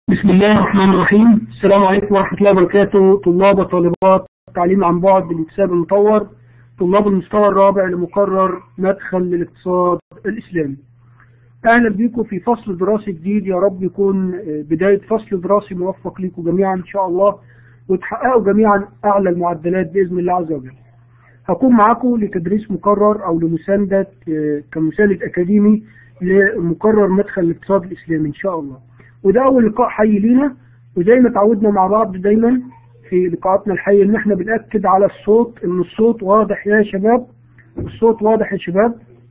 بسم الله الرحمن الرحيم السلام عليكم ورحمة الله وبركاته طلاب وطالبات تعليم عن بعد بالانتساب المطور طلاب المستوى الرابع لمقرر مدخل للاقتصاد الإسلامي أهلا بكم في فصل دراسي جديد يا رب يكون بداية فصل دراسي موفق لكم جميعا إن شاء الله وتحققوا جميعا أعلى المعدلات بإذن الله عز وجل هكون معاكم لتدريس مقرر أو لمساندة كمساند أكاديمي لمقرر مدخل الاقتصاد الإسلامي إن شاء الله وده أول لقاء حي لينا وزي ما تعودنا مع بعض دايما في لقاءاتنا الحية إن إحنا بنأكد على الصوت إن الصوت واضح يا شباب الصوت واضح يا شباب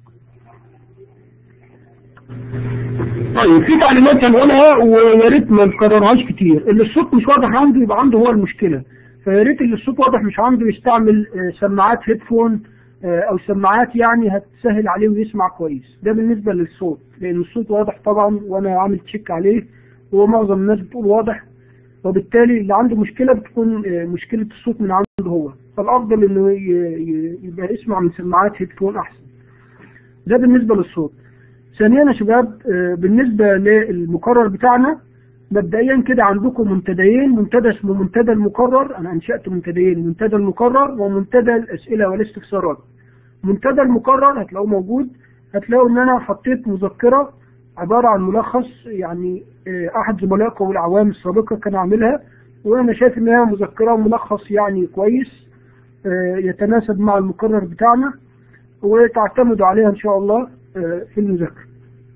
طيب في تعليمات هنقولها ويا ريت ما نكررهاش كتير اللي الصوت مش واضح عنده يبقى عنده هو المشكلة فيا ريت اللي الصوت واضح مش عنده يستعمل سماعات هيدفون او سماعات يعني هتسهل عليه ويسمع كويس ده بالنسبة للصوت لان الصوت واضح طبعا وانا عامل تشيك عليه ومعظم الناس بتقول واضح وبالتالي اللي عنده مشكلة بتكون مشكلة الصوت من عنده هو فالافضل انه يبقى يسمع من سماعات هيدفون احسن ده بالنسبة للصوت ثانيا يا شباب بالنسبة للمقرر بتاعنا مبدئيا كده عندكم منتديين منتدى اسمه منتدى المقرر انا انشأت منتديين منتدى المقرر ومنتدى الاسئلة والاستفسارات منتدى المقرر هتلاقوه موجود هتلاقوا ان انا حطيت مذكرة عبارة عن ملخص يعني احد زملائكم والاعوام السابقة كان عاملها وانا شايف ان هي مذكرة وملخص يعني كويس يتناسب مع المقرر بتاعنا وتعتمدوا عليها ان شاء الله في المذاكرة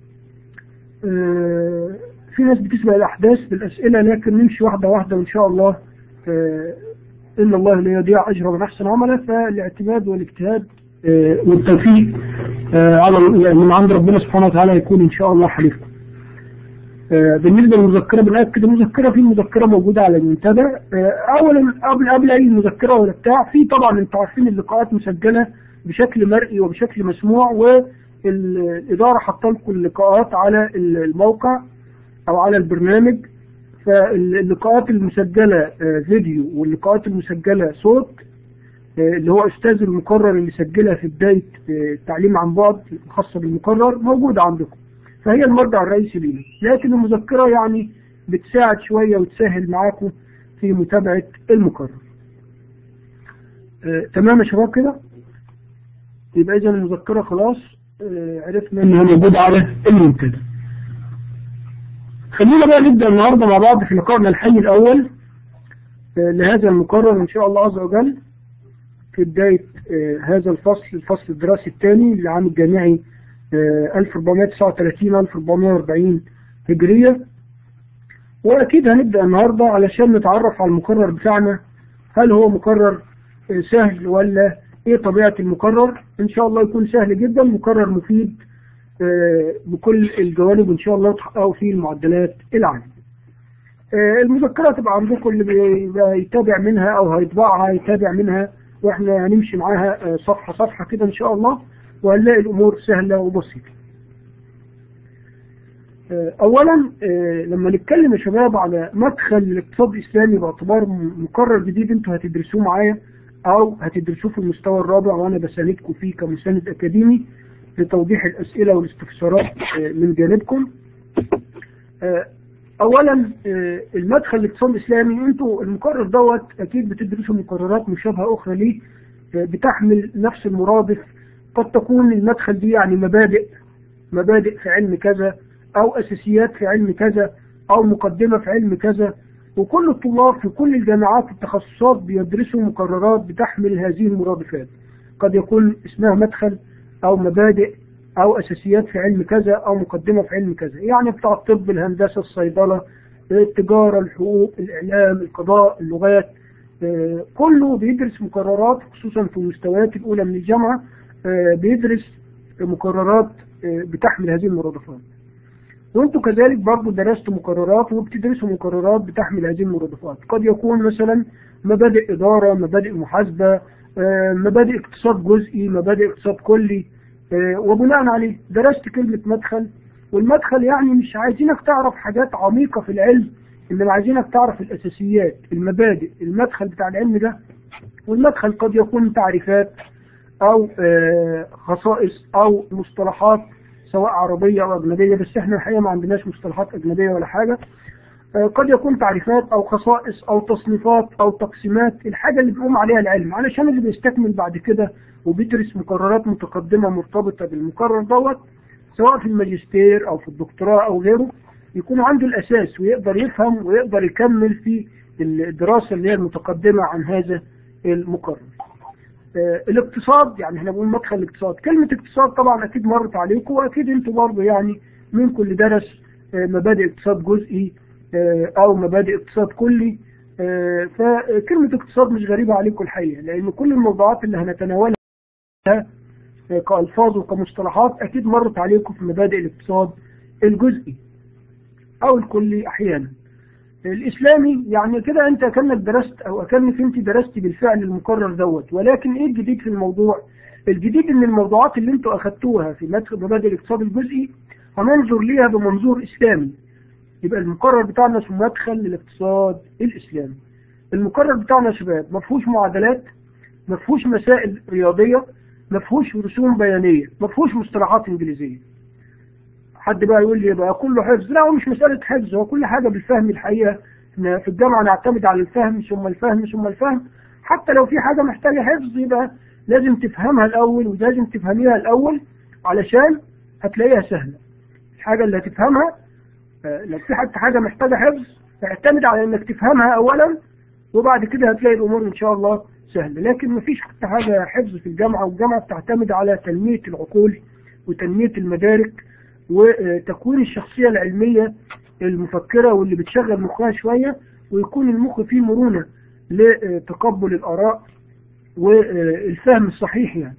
في ناس بتسبق الأحداث بالأسئلة لكن نمشي واحدة واحدة وإن شاء الله إن الله لا يضيع أجر من أحسن عملا فالاعتماد والاجتهاد والتوفيق على من عند ربنا سبحانه وتعالى يكون إن شاء الله حليفكم بالنسبة للمذكرة بنأكد المذكرة في مذكرة موجودة على المنتدى أولا قبل قبل أي مذكرة ولا بتاع في طبعا أنتوا عارفين اللقاءات مسجلة بشكل مرئي وبشكل مسموع والإدارة حاطة لكم اللقاءات على الموقع او على البرنامج فاللقاءات المسجلة فيديو واللقاءات المسجلة صوت اللي هو استاذ المقرر اللي سجلها في بداية التعليم عن بعد الخاصة بالمقرر موجودة عندكم فهي المرجع الرئيسي لينا لكن المذكرة يعني بتساعد شوية وتسهل معاكم في متابعة المقرر تمام يا شباب كده يبقى اذا المذكرة خلاص عرفنا انها موجودة على المنتدى خلينا بقى نبدأ النهاردة مع بعض في لقائنا الحي الأول لهذا المقرر إن شاء الله عز وجل في بداية هذا الفصل الفصل الدراسي الثاني للعام الجامعي 1439-1440 هجرية وأكيد هنبدأ النهاردة علشان نتعرف على المقرر بتاعنا هل هو مقرر سهل ولا ايه طبيعة المقرر ان شاء الله يكون سهل جدا مقرر مفيد بكل الجوانب ان شاء الله تحققوا فيه المعدلات العالية المذكرة تبقى عندكم اللي يتابع منها او هيطبعها يتابع منها واحنا هنمشي معاها صفحة صفحة كده ان شاء الله وهنلاقي الامور سهلة وبسيطة اولا لما نتكلم يا شباب على مدخل الاقتصاد الاسلامي باعتبار مقرر جديد انتوا هتدرسوه معايا او هتدرسوه في المستوى الرابع وانا بساندكم فيه كمساند اكاديمي لتوضيح الأسئلة والاستفسارات من جانبكم أولا المدخل الاقتصاد الإسلامي أنتوا المقرر دوت أكيد بتدرسوا مقررات مشابهة أخرى ليه بتحمل نفس المرادف قد تكون المدخل دي يعني مبادئ مبادئ في علم كذا أو أساسيات في علم كذا أو مقدمة في علم كذا وكل الطلاب في كل الجامعات التخصصات بيدرسوا مقررات بتحمل هذه المرادفات قد يكون اسمها مدخل او مبادئ او اساسيات في علم كذا او مقدمة في علم كذا يعني بتاع الطب الهندسة الصيدلة التجارة الحقوق الاعلام القضاء اللغات كله بيدرس مقررات خصوصا في المستويات الاولى من الجامعة بيدرس مقررات بتحمل هذه المرادفات وانتم كذلك برضو درستوا مقررات وبتدرسوا مقررات بتحمل هذه المرادفات قد يكون مثلا مبادئ ادارة مبادئ محاسبة مبادئ اقتصاد جزئي مبادئ اقتصاد كلي وبناء عليه درست كلمة مدخل والمدخل يعني مش عايزينك تعرف حاجات عميقة في العلم إنما عايزينك تعرف الأساسيات المبادئ المدخل بتاع العلم ده والمدخل قد يكون تعريفات أو خصائص أو مصطلحات سواء عربية أو أجنبية بس إحنا الحقيقة ما عندناش مصطلحات أجنبية ولا حاجة آه، قد يكون تعريفات أو خصائص أو تصنيفات أو تقسيمات الحاجة اللي بيقوم عليها العلم علشان اللي بيستكمل بعد كده وبيدرس مقررات متقدمة مرتبطة بالمقرر دوت سواء في الماجستير أو في الدكتوراه أو غيره يكون عنده الأساس ويقدر يفهم ويقدر يكمل في الدراسة اللي هي المتقدمة عن هذا المقرر آه، الاقتصاد يعني احنا بنقول مدخل الاقتصاد كلمة اقتصاد طبعا أكيد مرت عليكم وأكيد انتوا برضه يعني منكم اللي درس آه، مبادئ اقتصاد جزئي آه، أو مبادئ اقتصاد كلي آه، فكلمة اقتصاد مش غريبة عليكم الحقيقة لأن كل الموضوعات اللي هنتناولها آه، كألفاظ وكمصطلحات أكيد مرت عليكم في مبادئ الاقتصاد الجزئي أو الكلي أحيانا الإسلامي يعني كده أنت كأنك درست أو كأنك أنت درست بالفعل المقرر دوت ولكن إيه الجديد في الموضوع؟ الجديد إن الموضوعات اللي أنتوا أخدتوها في مدخل مبادئ الاقتصاد الجزئي هننظر ليها بمنظور إسلامي يبقى المقرر بتاعنا اسمه مدخل للاقتصاد الإسلامي المقرر بتاعنا يا شباب ما فيهوش معادلات ما فيهوش مسائل رياضية ما فيهوش رسوم بيانية ما فيهوش مصطلحات إنجليزية حد بقى يقول لي يبقى كله حفظ لا هو مش مسألة حفظ هو كل حاجة بالفهم الحقيقة إحنا في الجامعة نعتمد على الفهم ثم الفهم ثم الفهم حتى لو في حاجة محتاجة حفظ يبقى لازم تفهمها الأول ولازم تفهميها الأول علشان هتلاقيها سهلة الحاجة اللي هتفهمها آه، لو في حتى حاجة محتاجة حفظ اعتمد على انك تفهمها اولا وبعد كده هتلاقي الامور ان شاء الله سهلة لكن مفيش حتى حاجة حفظ في الجامعة والجامعة بتعتمد على تنمية العقول وتنمية المدارك وتكوين الشخصية العلمية المفكرة واللي بتشغل مخها شوية ويكون المخ فيه مرونة لتقبل الآراء والفهم الصحيح يعني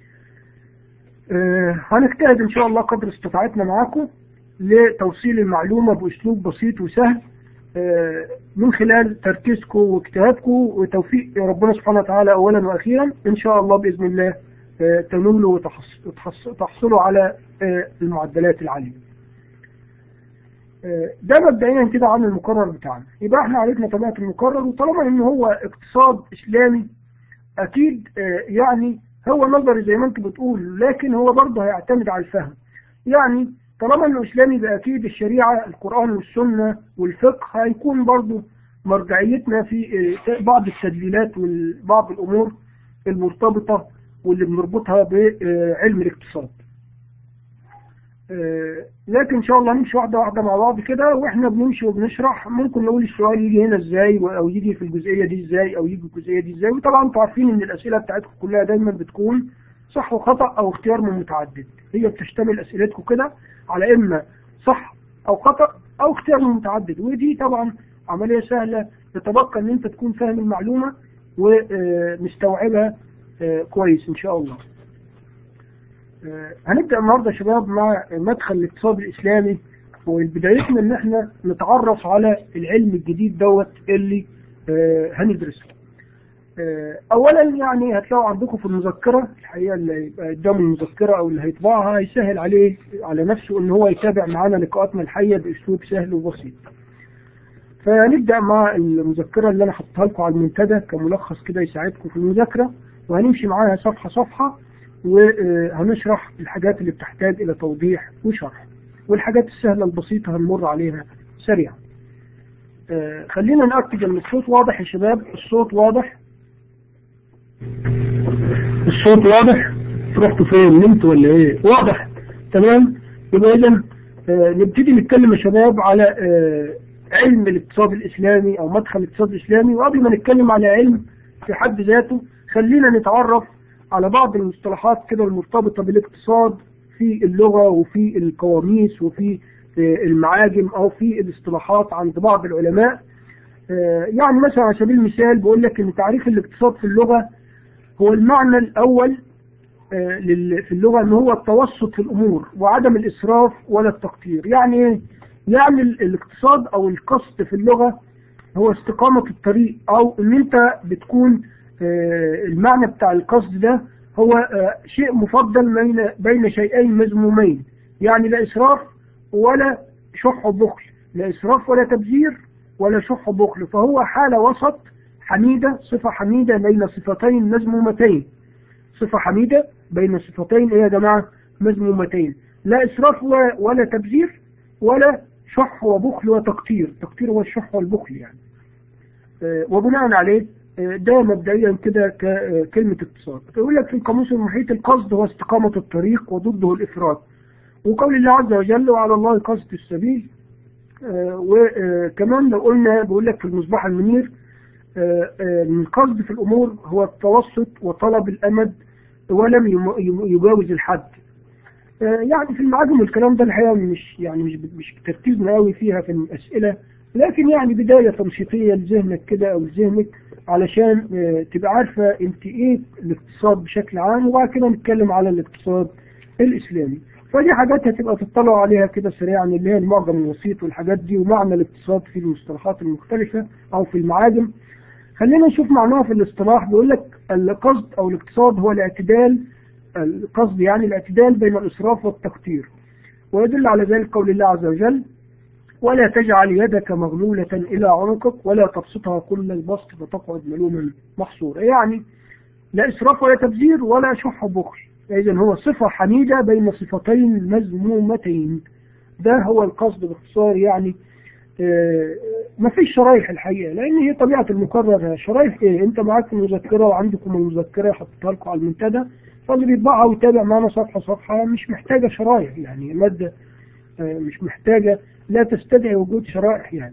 آه، هنجتهد ان شاء الله قدر استطاعتنا معاكم لتوصيل المعلومة بأسلوب بسيط وسهل آه، من خلال تركيزكم واجتهادكم وتوفيق ربنا سبحانه وتعالى أولا وأخيرا إن شاء الله بإذن الله آه، تنولوا وتحص- وتحص- وتحصلوا على آه، المعدلات العالية آه، ده مبدئيا كده عن المقرر بتاعنا يبقى احنا عرفنا طبيعة المقرر وطالما ان هو اقتصاد اسلامي اكيد آه، يعني هو نظري زي ما انت بتقول لكن هو برضه هيعتمد على الفهم يعني طالما انه اسلامي يبقى اكيد الشريعه القران والسنه والفقه هيكون برضه مرجعيتنا في آه، بعض التدليلات وبعض الامور المرتبطه واللي بنربطها بعلم الاقتصاد. آه، لكن ان شاء الله نمشي واحده واحده مع بعض كده واحنا بنمشي وبنشرح ممكن نقول السؤال يجي هنا ازاي او يجي في الجزئيه دي ازاي او يجي في الجزئيه دي ازاي وطبعا انتوا عارفين ان الاسئله بتاعتكم كلها دايما بتكون صح وخطا او اختيار من متعدد هي بتشتمل اسئلتكم كده على اما صح او خطا او اختيار من متعدد ودي طبعا عمليه سهله يتبقى ان انت تكون فاهم المعلومه ومستوعبها آه، كويس ان شاء الله آه، هنبدأ النهاردة يا شباب مع مدخل الاقتصاد الإسلامي وبدايتنا إن إحنا نتعرف على العلم الجديد دوت اللي آه، هندرسه. آه، أولا يعني هتلاقوا عندكم في المذكرة الحقيقة اللي يبقى قدام المذكرة أو اللي هيطبعها هيسهل عليه على نفسه إن هو يتابع معانا لقاءاتنا الحية بأسلوب سهل وبسيط. فنبدأ مع المذكرة اللي أنا حطيتها لكم على المنتدى كملخص كده يساعدكم في المذاكرة وهنمشي معاها صفحة صفحة وهنشرح الحاجات اللي بتحتاج إلى توضيح وشرح والحاجات السهلة البسيطة هنمر عليها سريعا آه، خلينا نأكد ان الصوت واضح يا شباب الصوت واضح الصوت واضح رحتوا فين نمتوا ولا ايه واضح تمام يبقى اذا آه، نبتدي نتكلم يا شباب على آه، علم الاقتصاد الاسلامي او مدخل الاقتصاد الاسلامي وقبل ما نتكلم على علم في حد ذاته خلينا نتعرف على بعض المصطلحات كده المرتبطة بالاقتصاد في اللغة وفي القواميس وفي آه، المعاجم او في الاصطلاحات عند بعض العلماء آه، يعني مثلا على سبيل المثال بقول لك ان تعريف الاقتصاد في اللغة هو المعنى الاول آه، لل- في اللغة ان هو التوسط في الامور وعدم الاسراف ولا التقطير يعني ايه يعني ال- الاقتصاد او القصد في اللغة هو استقامة الطريق او ان انت بتكون آه، المعنى بتاع القصد ده هو آه، شيء مفضل بين بين شيئين مذمومين يعني لا اسراف ولا شح وبخل لا اسراف ولا تبذير ولا شح وبخل فهو حالة وسط حميدة صفة حميدة بين صفتين مذمومتين صفة حميدة بين صفتين ايه يا جماعة مذمومتين لا اسراف و- ولا تبذير ولا شح وبخل وتقتير تقتير هو الشح والبخل يعني آه، وبناء عليه آه، ده مبدئيا كده كلمة اقتصاد يقول لك في القاموس المحيط القصد هو استقامة الطريق وضده الإفراط وقول الله عز وجل وعلى الله قصد السبيل وكمان لو قلنا بقول لك في المصباح المنير القصد في الأمور هو التوسط وطلب الأمد ولم يجاوز الحد يعني في المعاجم والكلام ده الحقيقة مش يعني مش مش تركيزنا قوي فيها في الأسئلة لكن يعني بداية تنشيطية لذهنك كده أو لذهنك علشان تبقى عارفة أنت إيه الاقتصاد بشكل عام وبعد كده نتكلم على الاقتصاد الإسلامي فدي حاجات هتبقى تطلعوا عليها كده سريعا اللي هي المعجم الوسيط والحاجات دي ومعنى الاقتصاد في المصطلحات المختلفة أو في المعاجم خلينا نشوف معناها في الاصطلاح بيقول لك القصد أو الاقتصاد هو الاعتدال القصد يعني الاعتدال بين الإسراف والتقتير ويدل على ذلك قول الله عز وجل ولا تجعل يدك مغلولة إلى عنقك ولا تبسطها كل البسط فتقعد ملوما محصورا يعني لا إسراف ولا تبذير ولا شح بخل إذا هو صفة حميدة بين صفتين مذمومتين ده هو القصد باختصار يعني آه ما فيش شرايح الحقيقة لأن هي طبيعة المقرر شرايح إيه أنت معاك المذكرة وعندكم المذكرة حطيتها لكم على المنتدى فاللي بيطبعها ويتابع معنا صفحة صفحة مش محتاجة شرايح يعني مادة آه مش محتاجة لا تستدعي وجود شرائح يعني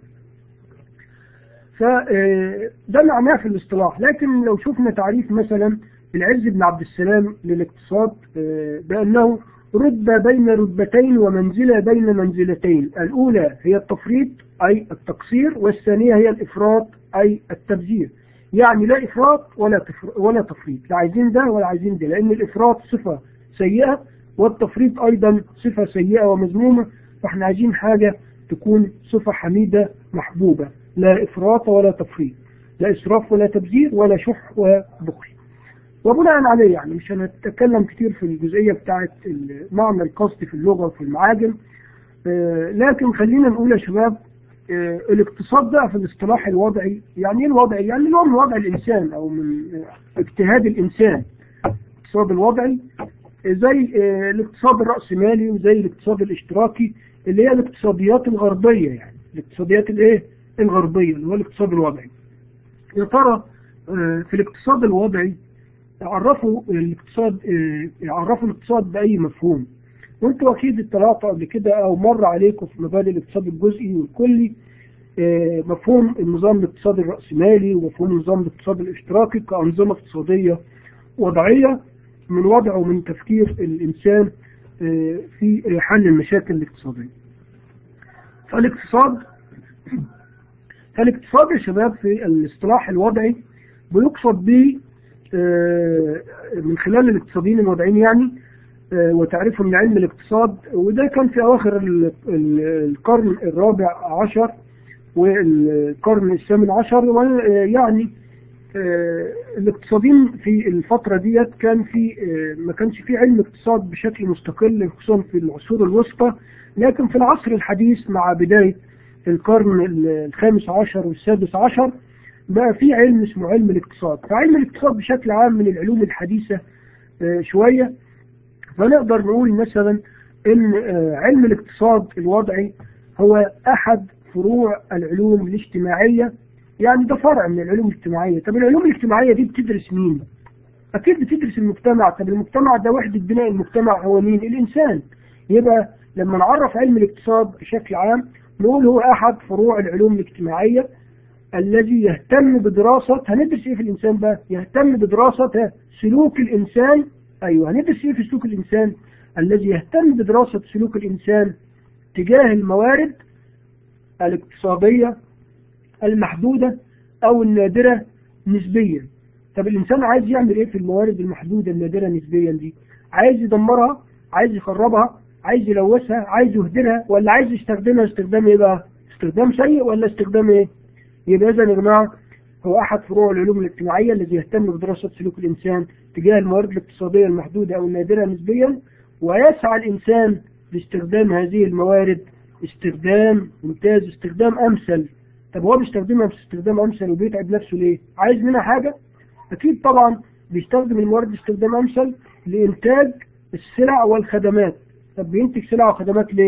فده معناه في الاصطلاح لكن لو شفنا تعريف مثلا العز بن عبد السلام للاقتصاد بأنه رتبة بين رتبتين ومنزلة بين منزلتين الأولى هي التفريط أي التقصير والثانية هي الإفراط أي التبذير يعني لا إفراط ولا ولا تفريط لا عايزين ده ولا عايزين ده لأن الإفراط صفة سيئة والتفريط أيضا صفة سيئة ومذمومة فاحنا عايزين حاجة تكون صفة حميدة محبوبة لا إفراط ولا تفريط لا إسراف ولا تبذير ولا شح وبخل وبناء عليه يعني مش هنتكلم كتير في الجزئية بتاعت معنى القصد في اللغة وفي المعاجم آه لكن خلينا نقول يا شباب آه الاقتصاد ده في الاصطلاح الوضعي يعني ايه الوضعي؟ يعني اللي هو من وضع الإنسان أو من اجتهاد الإنسان الاقتصاد الوضعي زي آه الاقتصاد الرأسمالي وزي الاقتصاد الاشتراكي اللي هي الاقتصاديات الغربية يعني الاقتصاديات الايه الغربية اللي هو الاقتصاد الوضعي يا ترى في الاقتصاد الوضعي عرفوا الاقتصاد عرفوا الاقتصاد بأي مفهوم وانتوا اكيد اطلعتوا قبل كده او مر عليكم في مبادئ الاقتصاد الجزئي والكلي مفهوم النظام الاقتصادي الرأسمالي ومفهوم النظام الاقتصادي الاشتراكي كأنظمة اقتصادية وضعية من وضع ومن تفكير الإنسان في حل المشاكل الاقتصادية فالاقتصاد فالاقتصاد يا شباب في الاصطلاح الوضعي بيقصد به من خلال الاقتصاديين الوضعيين يعني وتعريفهم لعلم الاقتصاد وده كان في أواخر القرن الرابع عشر والقرن الثامن عشر ويعني الاقتصاديين في الفترة ديت كان في ما كانش في علم اقتصاد بشكل مستقل خصوصا في العصور الوسطى لكن في العصر الحديث مع بداية القرن الخامس عشر والسادس عشر بقى في علم اسمه علم الاقتصاد فعلم الاقتصاد بشكل عام من العلوم الحديثة شوية فنقدر نقول مثلا ان علم الاقتصاد الوضعي هو احد فروع العلوم الاجتماعية يعني ده فرع من العلوم الاجتماعية طب العلوم الاجتماعية دي بتدرس مين اكيد بتدرس المجتمع طب المجتمع ده وحدة بناء المجتمع هو مين الانسان يبقى لما نعرف علم الاقتصاد بشكل عام نقول هو احد فروع العلوم الاجتماعية الذي يهتم بدراسة هندرس ايه في الانسان بقى يهتم بدراسة سلوك الانسان ايوه هندرس ايه في سلوك الانسان الذي يهتم بدراسة سلوك الانسان تجاه الموارد الاقتصادية المحدودة او النادرة نسبيا طب الانسان عايز يعمل ايه في الموارد المحدودة النادرة نسبيا دي عايز يدمرها عايز يخربها عايز يلوثها عايز يهدرها ولا عايز يستخدمها استخدام ايه بقى استخدام سيء ولا استخدام ايه يبقى اذا يا جماعه هو احد فروع العلوم الاجتماعيه الذي يهتم بدراسه سلوك الانسان تجاه الموارد الاقتصاديه المحدوده او النادره نسبيا ويسعى الانسان لاستخدام هذه الموارد استخدام ممتاز استخدام امثل طب هو بيستخدمها باستخدام امثل وبيتعب نفسه ليه عايز منها حاجه اكيد طبعا بيستخدم الموارد استخدام امثل لانتاج السلع والخدمات طب بينتج سلع وخدمات ليه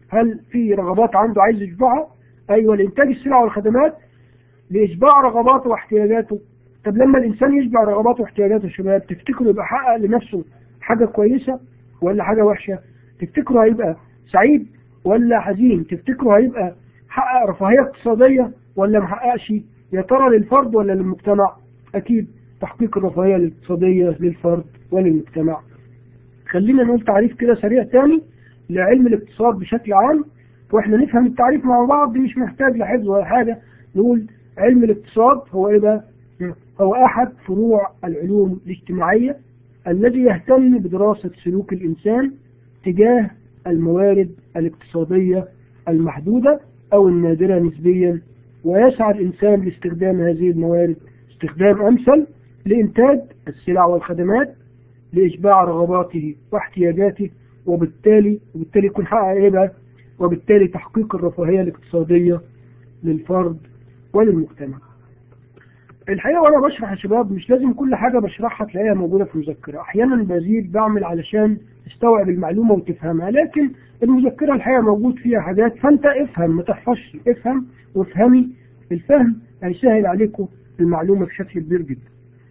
هل في رغبات عنده عايز يشبعها ايوه لانتاج السلع والخدمات لاشباع رغباته واحتياجاته طب لما الانسان يشبع رغباته واحتياجاته يا شباب تفتكروا يبقى حقق لنفسه حاجه كويسه ولا حاجه وحشه تفتكروا هيبقى سعيد ولا حزين تفتكروا هيبقى حقق رفاهيه اقتصاديه ولا ما حققش يا ترى للفرد ولا للمجتمع اكيد تحقيق الرفاهيه الاقتصاديه للفرد وللمجتمع خلينا نقول تعريف كده سريع تاني لعلم الاقتصاد بشكل عام واحنا نفهم التعريف مع بعض مش محتاج لحفظ ولا حاجه نقول علم الاقتصاد هو ايه بقى هو احد فروع العلوم الاجتماعيه الذي يهتم بدراسه سلوك الانسان تجاه الموارد الاقتصاديه المحدوده او النادره نسبيا ويسعى الانسان لاستخدام هذه الموارد استخدام امثل لانتاج السلع والخدمات لاشباع رغباته واحتياجاته وبالتالي وبالتالي يكون حقق ايه بقى وبالتالي تحقيق الرفاهيه الاقتصاديه للفرد وللمجتمع الحقيقة وأنا بشرح يا شباب مش لازم كل حاجة بشرحها تلاقيها موجودة في مذكرة أحيانا بزيد بعمل علشان تستوعب المعلومة وتفهمها لكن المذكرة الحقيقة موجود فيها حاجات فأنت افهم ما تحفظش افهم وافهمي الفهم هيسهل عليكم المعلومة بشكل كبير جدا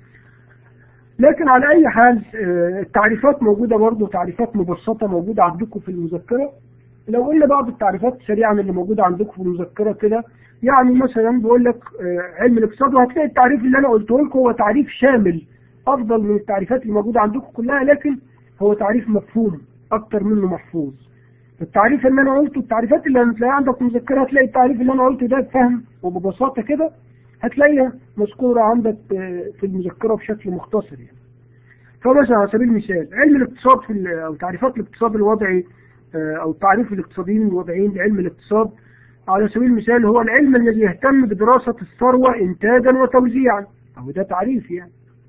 لكن على أي حال التعريفات موجودة برضه تعريفات مبسطة موجودة عندكم في المذكرة لو قلنا بعض التعريفات سريعا اللي موجودة عندكم في المذكرة كده يعني مثلا بقول لك علم الاقتصاد وهتلاقي التعريف اللي انا قلته لكم هو تعريف شامل افضل من التعريفات اللي موجوده عندكم كلها لكن هو تعريف مفهوم اكتر منه محفوظ التعريف اللي انا قلته التعريفات اللي هتلاقيها عندك في المذكره هتلاقي التعريف اللي انا قلته ده بفهم وببساطه كده هتلاقيها مذكوره عندك في المذكره بشكل مختصر يعني فمثلا على سبيل المثال علم الاقتصاد في او تعريفات الاقتصاد الوضعي او تعريف الاقتصاديين الوضعيين لعلم الاقتصاد على سبيل المثال هو العلم الذي يهتم بدراسة الثروة إنتاجا وتوزيعا أو ده تعريف يعني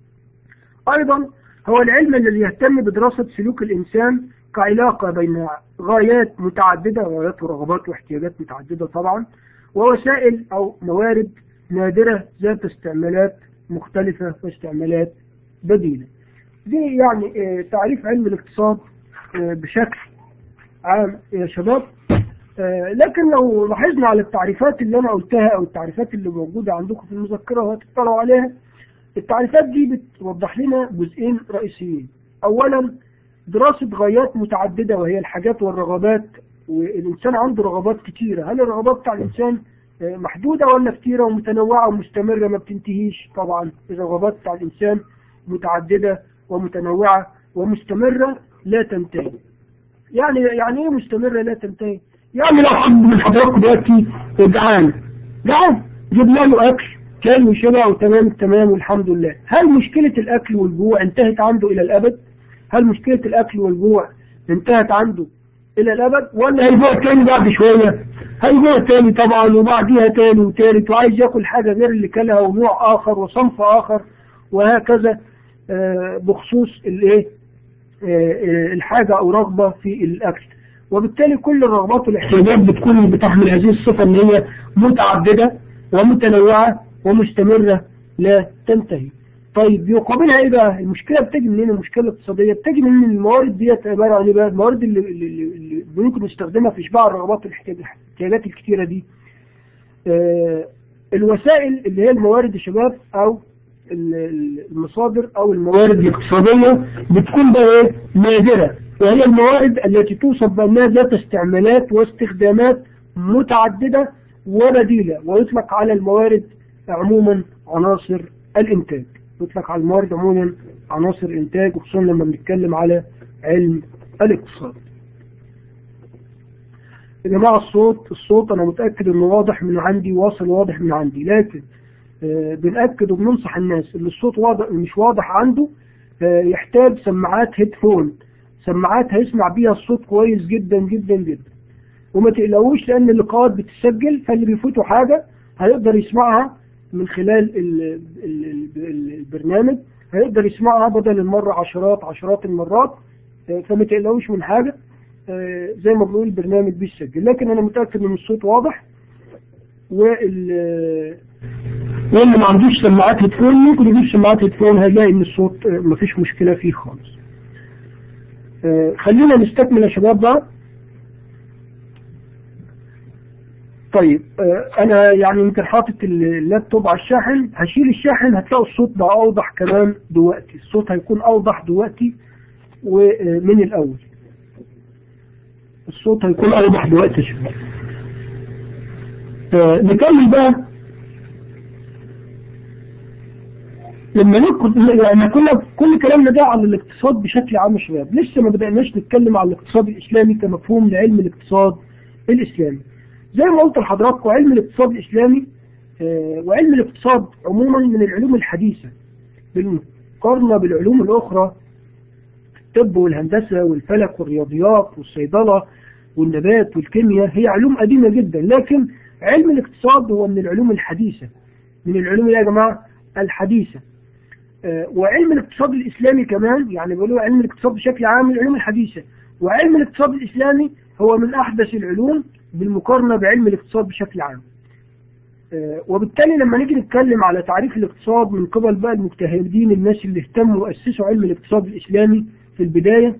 أيضا هو العلم الذي يهتم بدراسة سلوك الإنسان كعلاقة بين غايات متعددة غايات ورغبات واحتياجات متعددة طبعا ووسائل أو موارد نادرة ذات استعمالات مختلفة واستعمالات بديلة دي يعني تعريف علم الاقتصاد بشكل عام يا شباب لكن لو لاحظنا على التعريفات اللي انا قلتها او التعريفات اللي موجودة عندكم في المذكرة وهتطلعوا عليها التعريفات دي بتوضح لنا جزئين رئيسيين اولا دراسة غايات متعددة وهي الحاجات والرغبات والانسان عنده رغبات كتيرة هل الرغبات بتاع الانسان محدودة ولا كتيرة ومتنوعة ومستمرة ما بتنتهيش طبعا الرغبات بتاع الانسان متعددة ومتنوعة ومستمرة لا تنتهي يعني يعني ايه مستمرة لا تنتهي يعني لو حد من حضراتكم دلوقتي جعان جعان جبنا له اكل كان وشبع وتمام تمام والحمد لله هل مشكلة الاكل والجوع انتهت عنده الى الابد هل مشكلة الاكل والجوع انتهت عنده الى الابد ولا هيجوع تاني بعد شوية هيجوع تاني طبعا وبعديها تاني وتالت وعايز ياكل حاجة غير اللي كلها ونوع اخر وصنف اخر وهكذا بخصوص الايه الحاجة او رغبة في الاكل وبالتالي كل الرغبات والاحتياجات بتكون بتحمل هذه الصفة ان هي متعددة ومتنوعة ومستمرة لا تنتهي طيب يقابلها ايه بقى المشكلة بتجي منين المشكلة الاقتصادية بتجي من الموارد ديت عبارة عن ايه بقى الموارد اللي, اللي, اللي ممكن نستخدمها في اشباع الرغبات والاحتياجات الكتيرة دي آه الوسائل اللي هي الموارد يا شباب او المصادر او الموارد الاقتصادية بتكون بقى ايه نادرة وهي الموارد التي توصف بأنها ذات استعمالات واستخدامات متعددة وبديلة ويطلق على الموارد عموما عناصر الإنتاج يطلق على الموارد عموما عناصر إنتاج وخصوصا لما بنتكلم على علم الاقتصاد يا جماعة الصوت الصوت أنا متأكد إنه واضح من عندي واصل واضح من عندي لكن آه بنأكد وبننصح الناس اللي الصوت واضح مش واضح عنده آه يحتاج سماعات هيدفون سماعات هيسمع بيها الصوت كويس جدا جدا جدا وما تقلقوش لان اللقاءات بتسجل فاللي بيفوتوا حاجة هيقدر يسمعها من خلال ال ال ال البرنامج هيقدر يسمعها بدل المرة عشرات عشرات المرات فما تقلقوش من حاجة زي ما بنقول البرنامج بيسجل لكن انا متأكد ان الصوت واضح وال واللي ما عندوش سماعات هيدفون ممكن يجيب سماعات هيدفون هيلاقي ان الصوت مفيش مشكلة فيه خالص خلينا نستكمل يا شباب بقى طيب آه، انا يعني يمكن حاطط اللابتوب على الشاحن هشيل الشاحن هتلاقوا الصوت بقى اوضح كمان دلوقتي الصوت هيكون اوضح دلوقتي ومن الاول الصوت هيكون اوضح دلوقتي شوية آه، نكمل بقى لما ناخد يعني كنا كل كلامنا ده على الاقتصاد بشكل عام يا شباب لسه ما بدأناش نتكلم على الاقتصاد الإسلامي كمفهوم لعلم الاقتصاد الإسلامي زي ما قلت لحضراتكم علم الاقتصاد الإسلامي آه، وعلم الاقتصاد عموما من العلوم الحديثة بالمقارنة بالعلوم الأخرى الطب والهندسة والفلك والرياضيات والصيدلة والنبات والكيمياء هي علوم قديمة جدا لكن علم الاقتصاد هو من العلوم الحديثة من العلوم يا جماعة الحديثة آه، وعلم الاقتصاد الإسلامي كمان يعني بيقولوا علم الاقتصاد بشكل عام من العلوم الحديثة وعلم الاقتصاد الإسلامي هو من أحدث العلوم بالمقارنة بعلم الاقتصاد بشكل عام آه، وبالتالي لما نيجي نتكلم على تعريف الاقتصاد من قبل بقى المجتهدين الناس اللي اهتموا وأسسوا علم الاقتصاد الإسلامي في البداية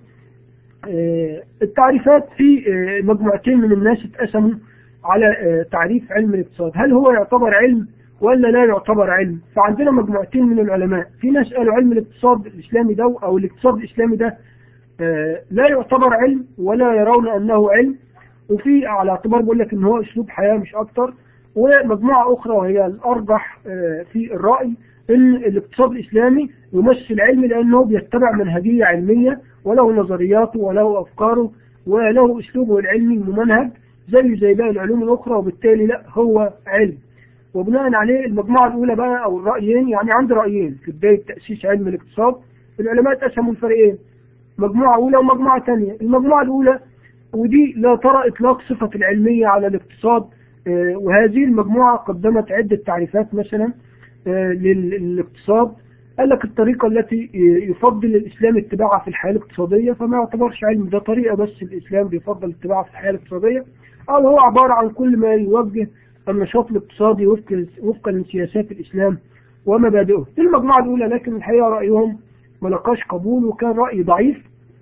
آه، التعريفات في آه، مجموعتين من الناس اتقسموا على آه، تعريف علم الاقتصاد هل هو يعتبر علم ولا لا يعتبر علم فعندنا مجموعتين من العلماء في ناس قالوا علم الاقتصاد الإسلامي ده أو الاقتصاد الإسلامي ده آه، لا يعتبر علم ولا يرون أنه علم وفي على اعتبار بقول لك ان هو اسلوب حياة مش اكتر ومجموعة اخرى وهي الارجح آه، في الرأي ان الاقتصاد الاسلامي يمثل علم لانه بيتبع منهجية علمية وله نظرياته وله افكاره وله اسلوبه العلمي الممنهج زيه زي باقي العلوم الاخرى وبالتالي لا هو علم وبناء عليه المجموعة الاولى بقى او الرأيين يعني عندي رأيين في بداية تأسيس علم الاقتصاد العلماء اتقسموا الفريقين مجموعة اولى ومجموعة ثانية المجموعة الاولى ودي لا ترى إطلاق صفة العلمية على الاقتصاد آه، وهذه المجموعة قدمت عدة تعريفات مثلا آه، لل- للاقتصاد قال لك الطريقة التي يفضل الإسلام اتباعها في الحياة الاقتصادية فما يعتبرش علم ده طريقة بس الإسلام بيفضل اتباعها في الحياة الاقتصادية أو هو عبارة عن كل ما يوجه النشاط الاقتصادي وفق وفقا لسياسات الإسلام ومبادئه دي المجموعة الأولى لكن الحقيقة رأيهم ما لقاش قبول وكان رأي ضعيف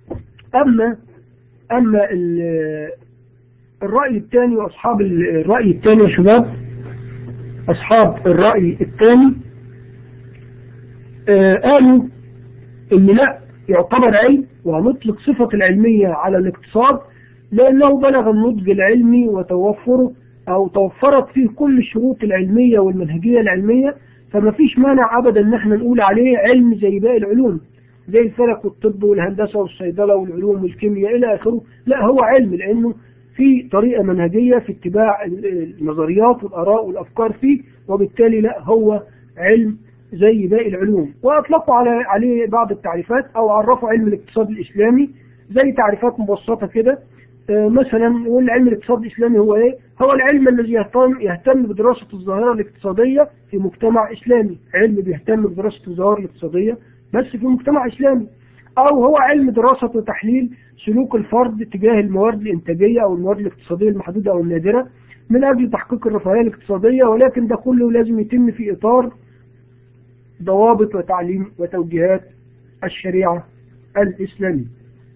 أما أما ال- الرأي الثاني وأصحاب ال- الرأي الثاني يا شباب أصحاب الرأي الثاني آه، قالوا إن لا يعتبر علم وهنطلق صفة العلمية على الاقتصاد لأنه بلغ النضج العلمي وتوفره أو توفرت فيه كل الشروط العلمية والمنهجية العلمية فما فيش مانع أبدا إن احنا نقول عليه علم زي باقي العلوم زي الفلك والطب والهندسة والصيدلة والعلوم والكيمياء إلى آخره لا هو علم لأنه في طريقة منهجية في اتباع النظريات والآراء والأفكار فيه وبالتالي لا هو علم زي باقي العلوم وأطلقوا على عليه بعض التعريفات أو عرفوا علم الاقتصاد الإسلامي زي تعريفات مبسطة كده آه، مثلا نقول علم الاقتصاد الإسلامي هو إيه؟ هو العلم الذي يهتم يهتم بدراسة الظاهرة الاقتصادية في مجتمع إسلامي علم بيهتم بدراسة الظواهر الاقتصادية بس في مجتمع إسلامي أو هو علم دراسة وتحليل سلوك الفرد تجاه الموارد الإنتاجية أو الموارد الاقتصادية المحدودة أو النادرة من أجل تحقيق الرفاهية الاقتصادية ولكن ده كله لازم يتم في إطار ضوابط وتعليم وتوجيهات الشريعة الإسلامية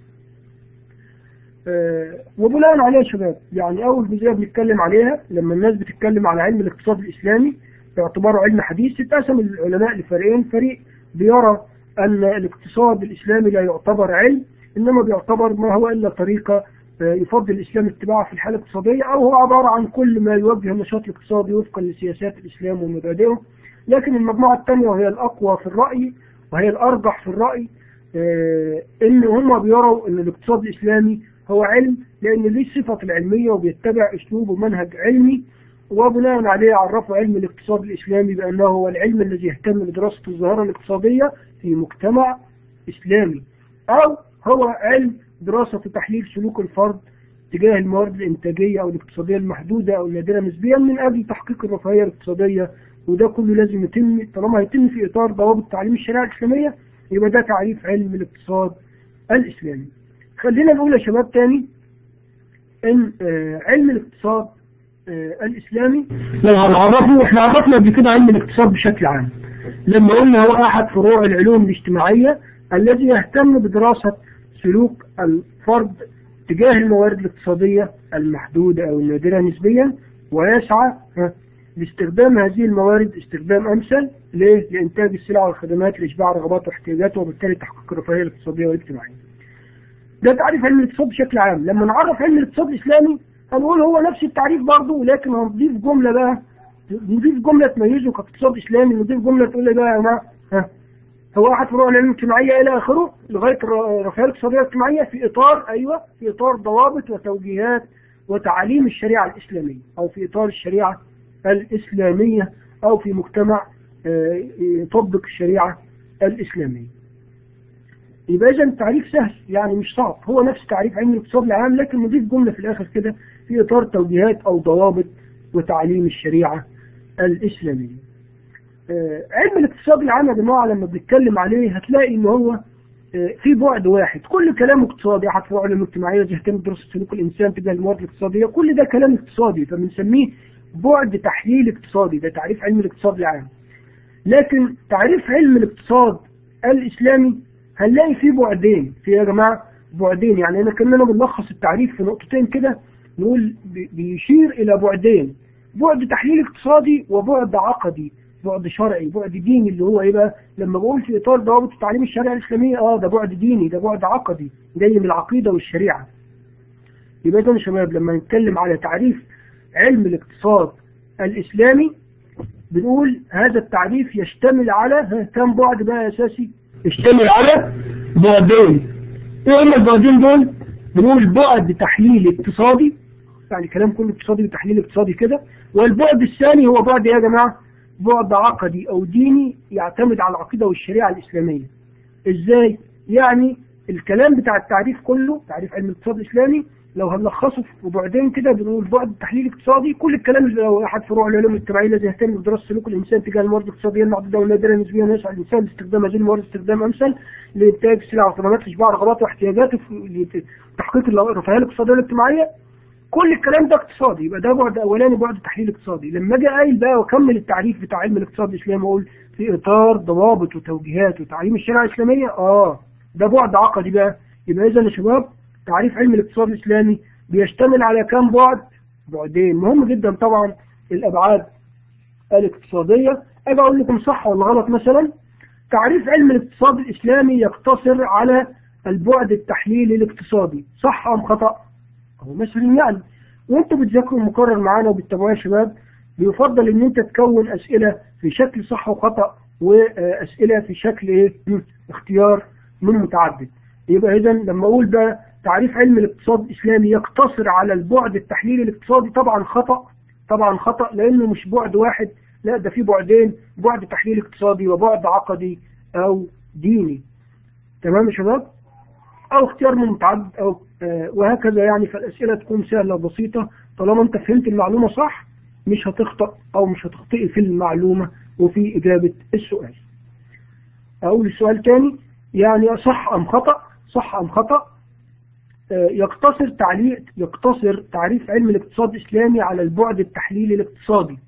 آه، وبناء عليه يا شباب يعني أول جزئية بنتكلم عليها لما الناس بتتكلم على علم الاقتصاد الإسلامي باعتباره علم حديث اتقسم العلماء لفريقين فريق بيرى أن الاقتصاد الإسلامي لا يعتبر علم إنما بيعتبر ما هو إلا طريقة آه، يفضل الإسلام اتباعها في الحالة الاقتصادية أو هو عبارة عن كل ما يوجه النشاط الاقتصادي وفقا لسياسات الإسلام ومبادئه لكن المجموعة الثانية وهي الأقوى في الرأي وهي الأرجح في الرأي آه، إن هم بيروا إن الاقتصاد الإسلامي هو علم لأن ليه صفة العلمية وبيتبع أسلوب ومنهج علمي وبناء عليه عرفوا علم الاقتصاد الإسلامي بأنه هو العلم الذي يهتم بدراسة الظاهرة الاقتصادية في مجتمع إسلامي أو هو علم دراسة وتحليل سلوك الفرد تجاه الموارد الإنتاجية أو الاقتصادية المحدودة أو النادرة نسبيا من أجل تحقيق الرفاهية الاقتصادية وده كله لازم يتم طالما هيتم في إطار ضوابط تعليم الشريعة الإسلامية يبقى ده تعريف علم الاقتصاد الإسلامي خلينا نقول يا شباب تاني ان آه، علم الاقتصاد آه، الاسلامي لو هنعرفه احنا عرفنا قبل كده علم الاقتصاد بشكل عام لما قلنا هو احد فروع العلوم الاجتماعية الذي يهتم بدراسة سلوك الفرد تجاه الموارد الاقتصادية المحدودة او النادرة نسبيا ويسعى ها، لاستخدام هذه الموارد استخدام أمثل ليه؟ لإنتاج السلع والخدمات لإشباع رغبات واحتياجاته وبالتالي تحقيق الرفاهية الاقتصادية والاجتماعية. ده تعريف علم الاقتصاد بشكل عام، لما نعرف علم الاقتصاد الإسلامي هنقول هو نفس التعريف برضه ولكن هنضيف جملة بقى نضيف جملة تميزه كاقتصاد إسلامي نضيف جملة تقول لي بقى يا جماعة ها هو أحد فروع العلوم الاجتماعية إلى آخره لغاية الر- الرفاهية الاقتصادية والاجتماعية في إطار أيوه في إطار ضوابط وتوجيهات وتعاليم الشريعة الإسلامية أو في إطار الشريعة الإسلامية أو في مجتمع آه، يطبق الشريعة الإسلامية يبقى إذا التعريف سهل يعني مش صعب هو نفس تعريف علم الاقتصاد العام لكن نضيف جملة في الآخر كده في إطار توجيهات أو ضوابط وتعليم الشريعة الإسلامية آه، علم الاقتصاد العام يا جماعة لما بنتكلم عليه هتلاقي إن هو آه، في بعد واحد كل كلام اقتصادي أحد فروع العلوم الاجتماعية يهتم بدراسة سلوك الإنسان تجاه الموارد الاقتصادية كل ده كلام اقتصادي فبنسميه بعد تحليل اقتصادي ده تعريف علم الاقتصاد العام لكن تعريف علم الاقتصاد الإسلامي هنلاقي فيه بعدين في يا جماعة بعدين يعني أنا كأننا بنلخص التعريف في نقطتين كده نقول بي- بيشير إلى بعدين بعد تحليل اقتصادي وبعد عقدي بعد شرعي بعد ديني اللي هو ايه بقى لما بقول في اطار ضوابط التعليم الشرعي الاسلامي اه ده بعد ديني ده بعد عقدي جاي من العقيده والشريعه يبقى ده يا شباب لما نتكلم على تعريف علم الاقتصاد الاسلامي بنقول هذا التعريف يشتمل على ها، كم بعد بقى اساسي يشتمل على بعدين ايه هم البعدين دول بنقول بعد تحليل اقتصادي يعني كلام كله اقتصادي وتحليل اقتصادي كده والبعد الثاني هو بعد إيه يا جماعه بعد عقدي او ديني يعتمد على العقيده والشريعه الاسلاميه ازاي يعني الكلام بتاع التعريف كله تعريف علم الاقتصاد الاسلامي لو هنلخصه في بعدين كده بنقول بعد تحليل اقتصادي كل الكلام اللي لو احد فروع العلوم الاجتماعيه الذي يهتم بدراسه سلوك الانسان تجاه الموارد الاقتصاديه المعدوده والنادره نسبيا يسعى الانسان لاستخدام هذه الموارد استخدام امثل لانتاج السلع والخدمات لاشباع رغباته واحتياجاته في- لتحقيق الرفاهيه الاقتصاديه والاجتماعيه كل الكلام ده اقتصادي يبقى ده بعد اولاني بعد تحليل اقتصادي لما اجي قايل بقى واكمل التعريف بتاع علم الاقتصاد الاسلامي واقول في اطار ضوابط وتوجيهات وتعليم الشريعه الاسلاميه اه ده بعد عقدي بقى يبقى اذا يا شباب تعريف علم الاقتصاد الاسلامي بيشتمل على كام بعد بعدين مهم جدا طبعا الابعاد الاقتصاديه اجي اقول لكم صح ولا غلط مثلا تعريف علم الاقتصاد الاسلامي يقتصر على البعد التحليلي الاقتصادي صح ام خطأ هو مثلا يعني وانتوا بتذاكروا المقرر معانا وبتتابعوه يا شباب بيفضل ان انت تكون اسئله في شكل صح وخطا واسئله في شكل ايه مم، اختيار من متعدد يبقى اذا لما اقول بقى تعريف علم الاقتصاد الاسلامي يقتصر على البعد التحليلي الاقتصادي طبعا خطا طبعا خطا لانه مش بعد واحد لا ده في بعدين بعد تحليل اقتصادي وبعد عقدي او ديني تمام يا شباب او اختيار من متعدد او آه، وهكذا يعني فالاسئله تكون سهله وبسيطه طالما انت فهمت المعلومه صح مش هتخطأ او مش هتخطئ في المعلومه وفي اجابه السؤال. اقول السؤال تاني يعني صح ام خطأ؟ صح ام خطأ؟ آه، يقتصر تعليق يقتصر تعريف علم الاقتصاد الاسلامي على البعد التحليلي الاقتصادي.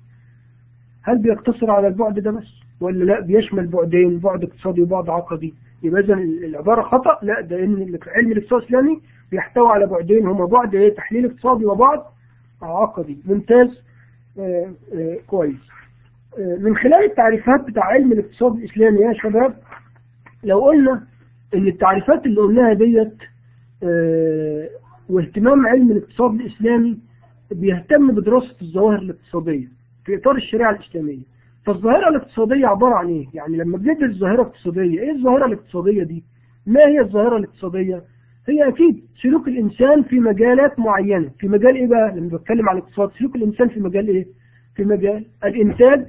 هل بيقتصر على البعد ده بس؟ ولا لا بيشمل بعدين بعد اقتصادي وبعد عقدي؟ يبقى اذا العباره خطا لا ده ان علم الاقتصاد الاسلامي بيحتوي على بعدين هما بعد ايه تحليل اقتصادي وبعد عقدي ممتاز آه آه كويس آه من خلال التعريفات بتاع علم الاقتصاد الاسلامي يا شباب لو قلنا ان التعريفات اللي قلناها ديت آه واهتمام علم الاقتصاد الاسلامي بيهتم بدراسه الظواهر الاقتصاديه في اطار الشريعه الاسلاميه فالظاهرة الاقتصادية عبارة عن ايه؟ يعني لما بندرس ظاهرة اقتصادية، ايه الظاهرة الاقتصادية دي؟ ما هي الظاهرة الاقتصادية؟ هي اكيد سلوك الانسان في مجالات معينة، في مجال ايه بقى؟ لما بتكلم عن الاقتصاد، سلوك الانسان في مجال ايه؟ في مجال الانتاج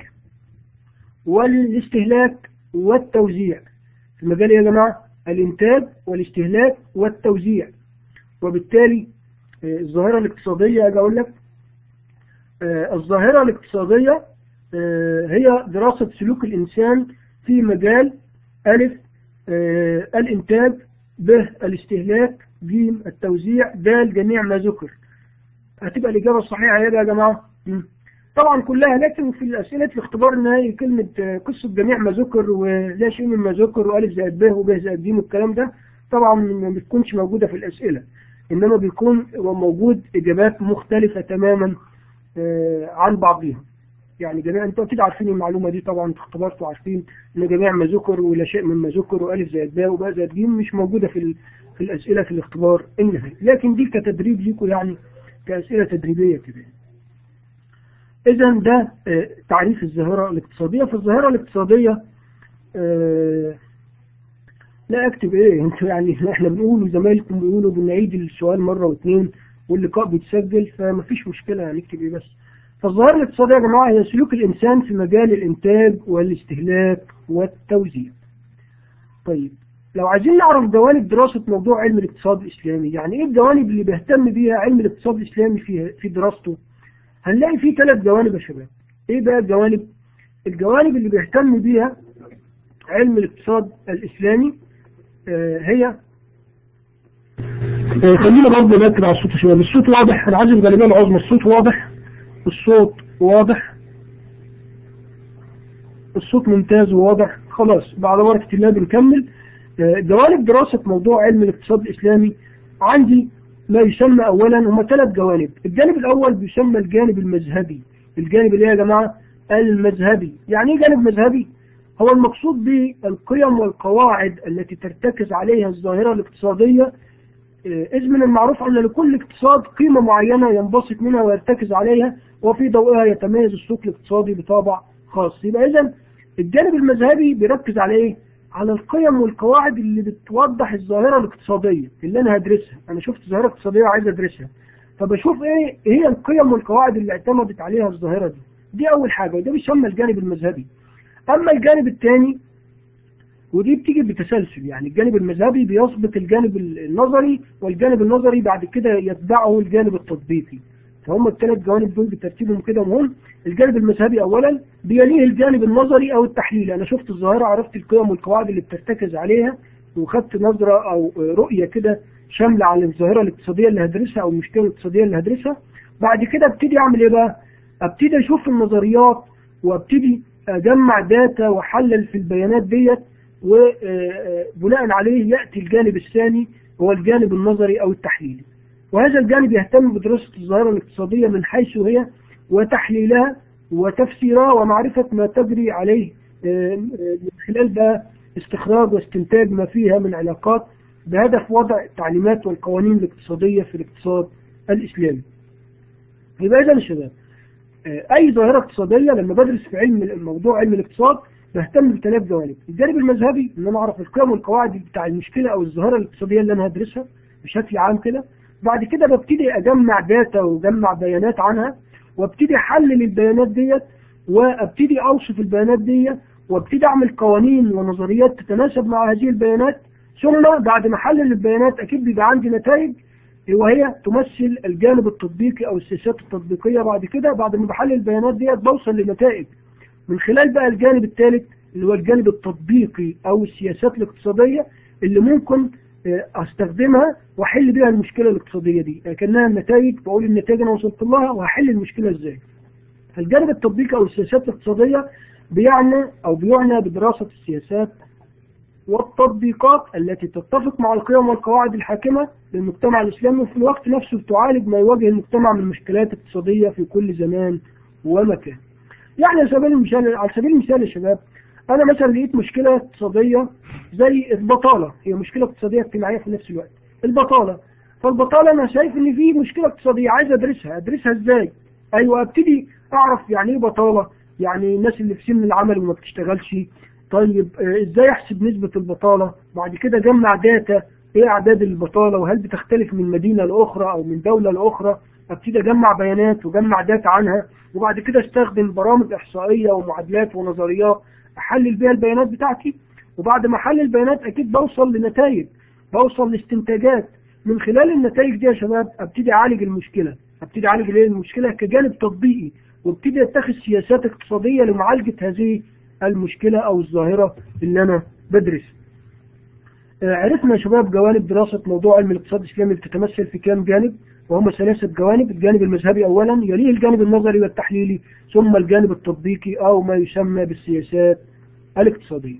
والاستهلاك والتوزيع. في مجال ايه يا جماعة؟ الانتاج والاستهلاك والتوزيع. وبالتالي آه، الظاهرة الاقتصادية اجي اقول لك آه، الظاهرة الاقتصادية آه، هي دراسة سلوك الإنسان في مجال ألف آه، الإنتاج ب الاستهلاك ج التوزيع د جميع ما ذكر هتبقى الإجابة الصحيحة ايه بقى يا جماعة مم. طبعا كلها لكن في الأسئلة الاختبار النهائي كلمة آه، قصة جميع ما ذكر ولا شيء مما ذكر وألف زائد ب وب زائد ج والكلام ده طبعا ما بتكونش موجودة في الأسئلة إنما بيكون موجود إجابات مختلفة تماما آه، عن بعضها يعني جميع انتوا اكيد عارفين المعلومه دي طبعا انتوا اختبرتوا عارفين ان جميع ما ذكر ولا شيء مما ذكر والف زائد باء وباء زائد جيم مش موجوده في ال- في الاسئله في الاختبار النهائي لكن دي كتدريب ليكم يعني كاسئله تدريبيه كده اذا ده آه، تعريف الظاهره الاقتصاديه فالظاهره الاقتصاديه آه، لا اكتب ايه انتوا يعني احنا بنقول وزمايلكم بيقولوا بنعيد السؤال مره واثنين واللقاء بيتسجل فمفيش مشكله هنكتب ايه بس فالظاهره الاقتصاديه يا جماعه هي سلوك الانسان في مجال الانتاج والاستهلاك والتوزيع. طيب لو عايزين نعرف جوانب دراسه موضوع علم الاقتصاد الاسلامي، يعني ايه الجوانب اللي بيهتم بيها علم الاقتصاد الاسلامي في في دراسته؟ هنلاقي فيه ثلاث جوانب يا شباب. ايه بقى الجوانب؟ الجوانب اللي بيهتم بيها علم الاقتصاد الاسلامي آه، هي آه، خلينا برضه نركز على الصوت يا شباب الصوت واضح انا عايز الغالبيه العظمى الصوت واضح الصوت واضح الصوت ممتاز وواضح خلاص بعد بركة الله بنكمل آه، جوانب دراسة موضوع علم الاقتصاد الإسلامي عندي ما يسمى أولا هما ثلاث جوانب الجانب الأول بيسمى الجانب المذهبي الجانب اللي هي يا جماعة المذهبي يعني إيه جانب مذهبي؟ هو المقصود بالقيم والقواعد التي ترتكز عليها الظاهرة الاقتصادية آه، إذ من المعروف أن لكل اقتصاد قيمة معينة ينبسط منها ويرتكز عليها وفي ضوئها يتميز السوق الاقتصادي بطابع خاص يبقى إذا الجانب المذهبي بيركز على إيه؟ على القيم والقواعد اللي بتوضح الظاهرة الاقتصادية اللي أنا هدرسها أنا شفت ظاهرة اقتصادية وعايز أدرسها فبشوف إيه إيه هي القيم والقواعد اللي اعتمدت عليها الظاهرة دي دي أول حاجة وده بيسمى الجانب المذهبي أما الجانب الثاني ودي بتيجي بتسلسل يعني الجانب المذهبي بيسبق الجانب النظري والجانب النظري بعد كده يتبعه الجانب التطبيقي فهم الثلاث جوانب دول بترتيبهم كده مهم الجانب المذهبي اولا بيليه الجانب النظري او التحليلي انا شفت الظاهره عرفت القيم والقواعد اللي بترتكز عليها وخدت نظره او رؤيه كده شامله على الظاهره الاقتصاديه اللي هدرسها او المشكله الاقتصاديه اللي هدرسها بعد كده ابتدي اعمل ايه بقى ابتدي اشوف النظريات وابتدي اجمع داتا واحلل في البيانات ديت وبناء عليه ياتي الجانب الثاني هو الجانب النظري او التحليلي وهذا الجانب يهتم بدراسه الظاهره الاقتصاديه من حيث هي وتحليلها وتفسيرها ومعرفه ما تجري عليه آه، من خلال بقى استخراج واستنتاج ما فيها من علاقات بهدف وضع التعليمات والقوانين الاقتصاديه في الاقتصاد الاسلامي. يبقى اذا يا شباب آه، اي ظاهره اقتصاديه لما بدرس في علم موضوع علم الاقتصاد بهتم بثلاث جوانب، الجانب المذهبي ان انا اعرف القيم والقواعد بتاع المشكله او الظاهره الاقتصاديه اللي انا هدرسها بشكل عام كده، بعد كده ببتدي اجمع داتا واجمع بيانات عنها وابتدي احلل البيانات ديت وابتدي اوصف البيانات ديت وابتدي اعمل قوانين ونظريات تتناسب مع هذه البيانات ثم بعد ما احلل البيانات اكيد بيبقى عندي نتائج وهي تمثل الجانب التطبيقي او السياسات التطبيقيه بعد كده بعد ما بحلل البيانات ديت بوصل لنتائج من خلال بقى الجانب الثالث اللي هو الجانب التطبيقي او السياسات الاقتصاديه اللي ممكن آه، استخدمها واحل بيها المشكله الاقتصاديه دي لكنها النتائج بقول النتائج انا وصلت لها وهحل المشكله ازاي فالجانب التطبيقي او السياسات الاقتصاديه بيعنى او بيعنى بدراسه السياسات والتطبيقات التي تتفق مع القيم والقواعد الحاكمة للمجتمع الإسلامي وفي الوقت نفسه تعالج ما يواجه المجتمع من مشكلات اقتصادية في كل زمان ومكان. يعني على سبيل المثال على سبيل المثال يا شباب أنا مثلا لقيت مشكلة اقتصادية زي البطالة هي مشكلة اقتصادية اجتماعية في نفس الوقت. البطالة فالبطالة أنا شايف إن في مشكلة اقتصادية عايز أدرسها أدرسها إزاي؟ أيوه أبتدي أعرف يعني إيه بطالة؟ يعني الناس اللي في سن العمل وما بتشتغلش طيب آه، ازاي احسب نسبة البطالة بعد كده جمع داتا ايه اعداد البطالة وهل بتختلف من مدينة لاخرى او من دولة لاخرى ابتدي اجمع بيانات وجمع داتا عنها وبعد كده استخدم برامج احصائية ومعادلات ونظريات احلل بيها البيانات بتاعتي وبعد ما احلل البيانات اكيد بوصل لنتائج بوصل لاستنتاجات من خلال النتائج دي يا شباب ابتدي اعالج المشكلة ابتدي اعالج الايه المشكلة كجانب تطبيقي وابتدي اتخذ سياسات اقتصادية لمعالجة هذه المشكلة أو الظاهرة اللي أنا بدرسها. آه، عرفنا يا شباب جوانب دراسة موضوع علم الاقتصاد الإسلامي بتتمثل في كام جانب وهم ثلاثة جوانب الجانب المذهبي أولا يليه الجانب النظري والتحليلي ثم الجانب التطبيقي أو ما يسمى بالسياسات الاقتصادية.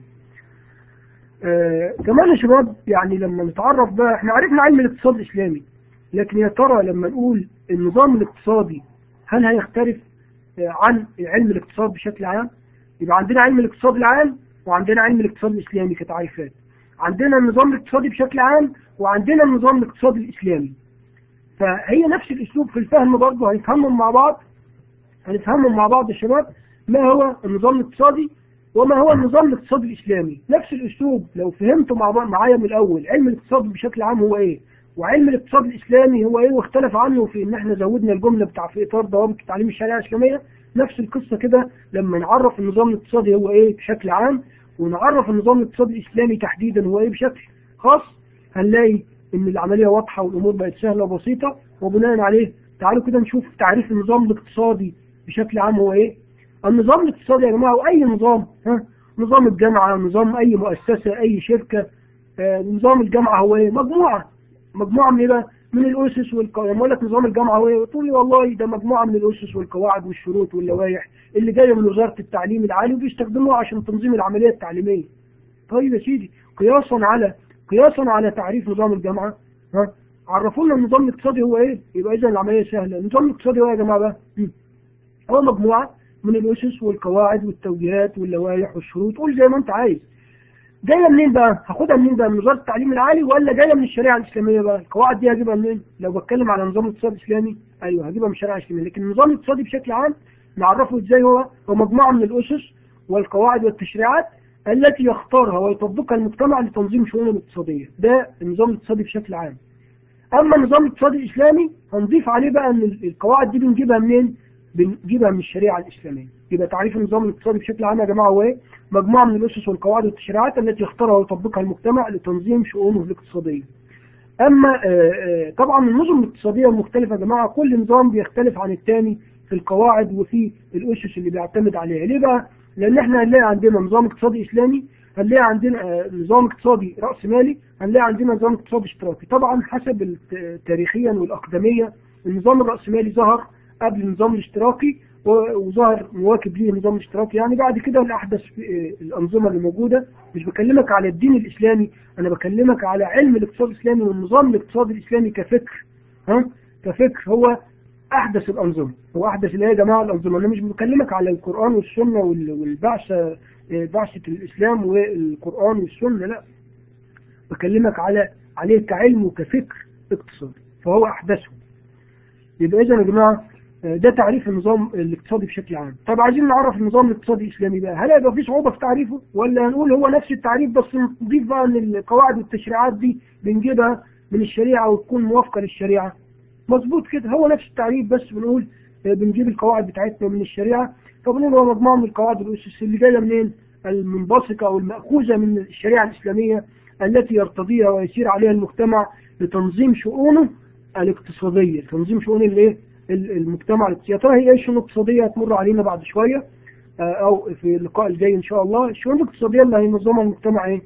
آه كمان يا شباب يعني لما نتعرف بقى احنا عرفنا علم الاقتصاد الإسلامي لكن يا ترى لما نقول النظام الاقتصادي هل هيختلف عن علم الاقتصاد بشكل عام يبقى عندنا علم الاقتصاد العام وعندنا علم الاقتصاد الإسلامي كتعريفات عندنا النظام الاقتصادي بشكل عام وعندنا النظام الاقتصادي الإسلامي فهي نفس الأسلوب في الفهم برضه هنفهمهم مع بعض هنفهمهم مع بعض يا شباب ما هو النظام الاقتصادي وما هو النظام الاقتصادي الإسلامي نفس الأسلوب لو فهمتوا مع بعض معايا من الأول علم الاقتصاد بشكل عام هو إيه وعلم الاقتصاد الإسلامي هو إيه واختلف عنه في إن إحنا زودنا الجملة بتاع في إطار ضوابط تعليم الشريعة الإسلامية نفس القصة كده لما نعرف النظام الاقتصادي هو إيه بشكل عام ونعرف النظام الاقتصادي الإسلامي تحديدا هو إيه بشكل خاص هنلاقي إن العملية واضحة والأمور بقت سهلة وبسيطة وبناء عليه تعالوا كده نشوف تعريف النظام الاقتصادي بشكل عام هو إيه النظام الاقتصادي يا جماعة وأي نظام ها نظام الجامعة نظام أي مؤسسة أي شركة آه نظام الجامعة هو إيه مجموعة مجموعة من إيه بقى من الأسس والقواعد لما أقول لك نظام الجامعة هو إيه تقول لي والله ده مجموعة من الأسس والقواعد والشروط واللوائح اللي جاية من وزارة التعليم العالي وبيستخدموها عشان تنظيم العملية التعليمية طيب يا سيدي قياسا على قياسا على تعريف نظام الجامعة ها عرفونا النظام الاقتصادي هو ايه يبقى اذا العملية سهلة النظام الاقتصادي هو يا جماعة بقى هو مجموعة من الأسس والقواعد والتوجيهات واللوائح والشروط قول زي ما أنت عايز جاية منين بقى؟ هاخدها منين بقى؟ من وزارة التعليم العالي ولا جاية من الشريعة الإسلامية بقى؟ القواعد دي هجيبها منين؟ لو بتكلم على نظام الاقتصاد الإسلامي أيوه هجيبها من الشريعة الإسلامية لكن النظام الاقتصادي بشكل عام نعرفه إزاي هو؟ هو مجموعة من الأسس والقواعد والتشريعات التي يختارها ويطبقها المجتمع لتنظيم شؤونه الاقتصادية ده النظام الاقتصادي بشكل عام أما النظام الاقتصادي الإسلامي هنضيف عليه بقى أن القواعد دي بنجيبها منين؟ بنجيبها من الشريعة الإسلامية يبقى تعريف النظام الاقتصادي بشكل عام يا جماعة هو ايه؟ مجموعة من الأسس والقواعد والتشريعات التي يختارها ويطبقها المجتمع لتنظيم شؤونه الاقتصادية أما آآ آآ طبعا النظم الاقتصادية المختلفة يا جماعة كل نظام بيختلف عن الثاني في القواعد وفي الأسس اللي بيعتمد عليها ليه بقى؟ لأن احنا هنلاقي عندنا نظام اقتصادي إسلامي هنلاقي عندنا نظام اقتصادي رأس مالي هنلاقي عندنا نظام اقتصادي اشتراكي طبعا حسب تاريخيا والأقدمية النظام الرأسمالي ظهر قبل النظام الاشتراكي وظهر مواكب ليه النظام الاشتراكي يعني بعد كده الأحدث الأنظمة اللي موجودة مش بكلمك على الدين الإسلامي أنا بكلمك على علم الاقتصاد الإسلامي والنظام الاقتصادي الإسلامي كفكر ها كفكر هو أحدث الأنظمة هو أحدث اللي هي جماعة الأنظمة أنا مش بكلمك على القرآن والسنة والبعثة بعثة الإسلام والقرآن والسنة لا بكلمك على عليه كعلم وكفكر اقتصادي فهو أحدثه يبقى إذا يا جماعة ده تعريف النظام الاقتصادي بشكل عام طب عايزين نعرف النظام الاقتصادي الإسلامي بقى هل هيبقى في صعوبة في تعريفه ولا هنقول هو نفس التعريف بس نضيف بقى ان القواعد والتشريعات دي بنجيبها من الشريعة وتكون موافقة للشريعة مظبوط كده هو نفس التعريف بس بنقول بنجيب القواعد بتاعتنا من الشريعة فبنقول هو مجموعة من القواعد والأسس اللي جاية منين المنبثقة أو المأخوذة من الشريعة الإسلامية التي يرتضيها ويسير عليها المجتمع لتنظيم شؤونه الاقتصادية تنظيم شؤون الايه المجتمع الاقتصادي يا ترى هي ايه الشؤون الاقتصادية هتمر علينا بعد شوية او في اللقاء الجاي ان شاء الله الشؤون الاقتصادية اللي هينظمها المجتمع ايه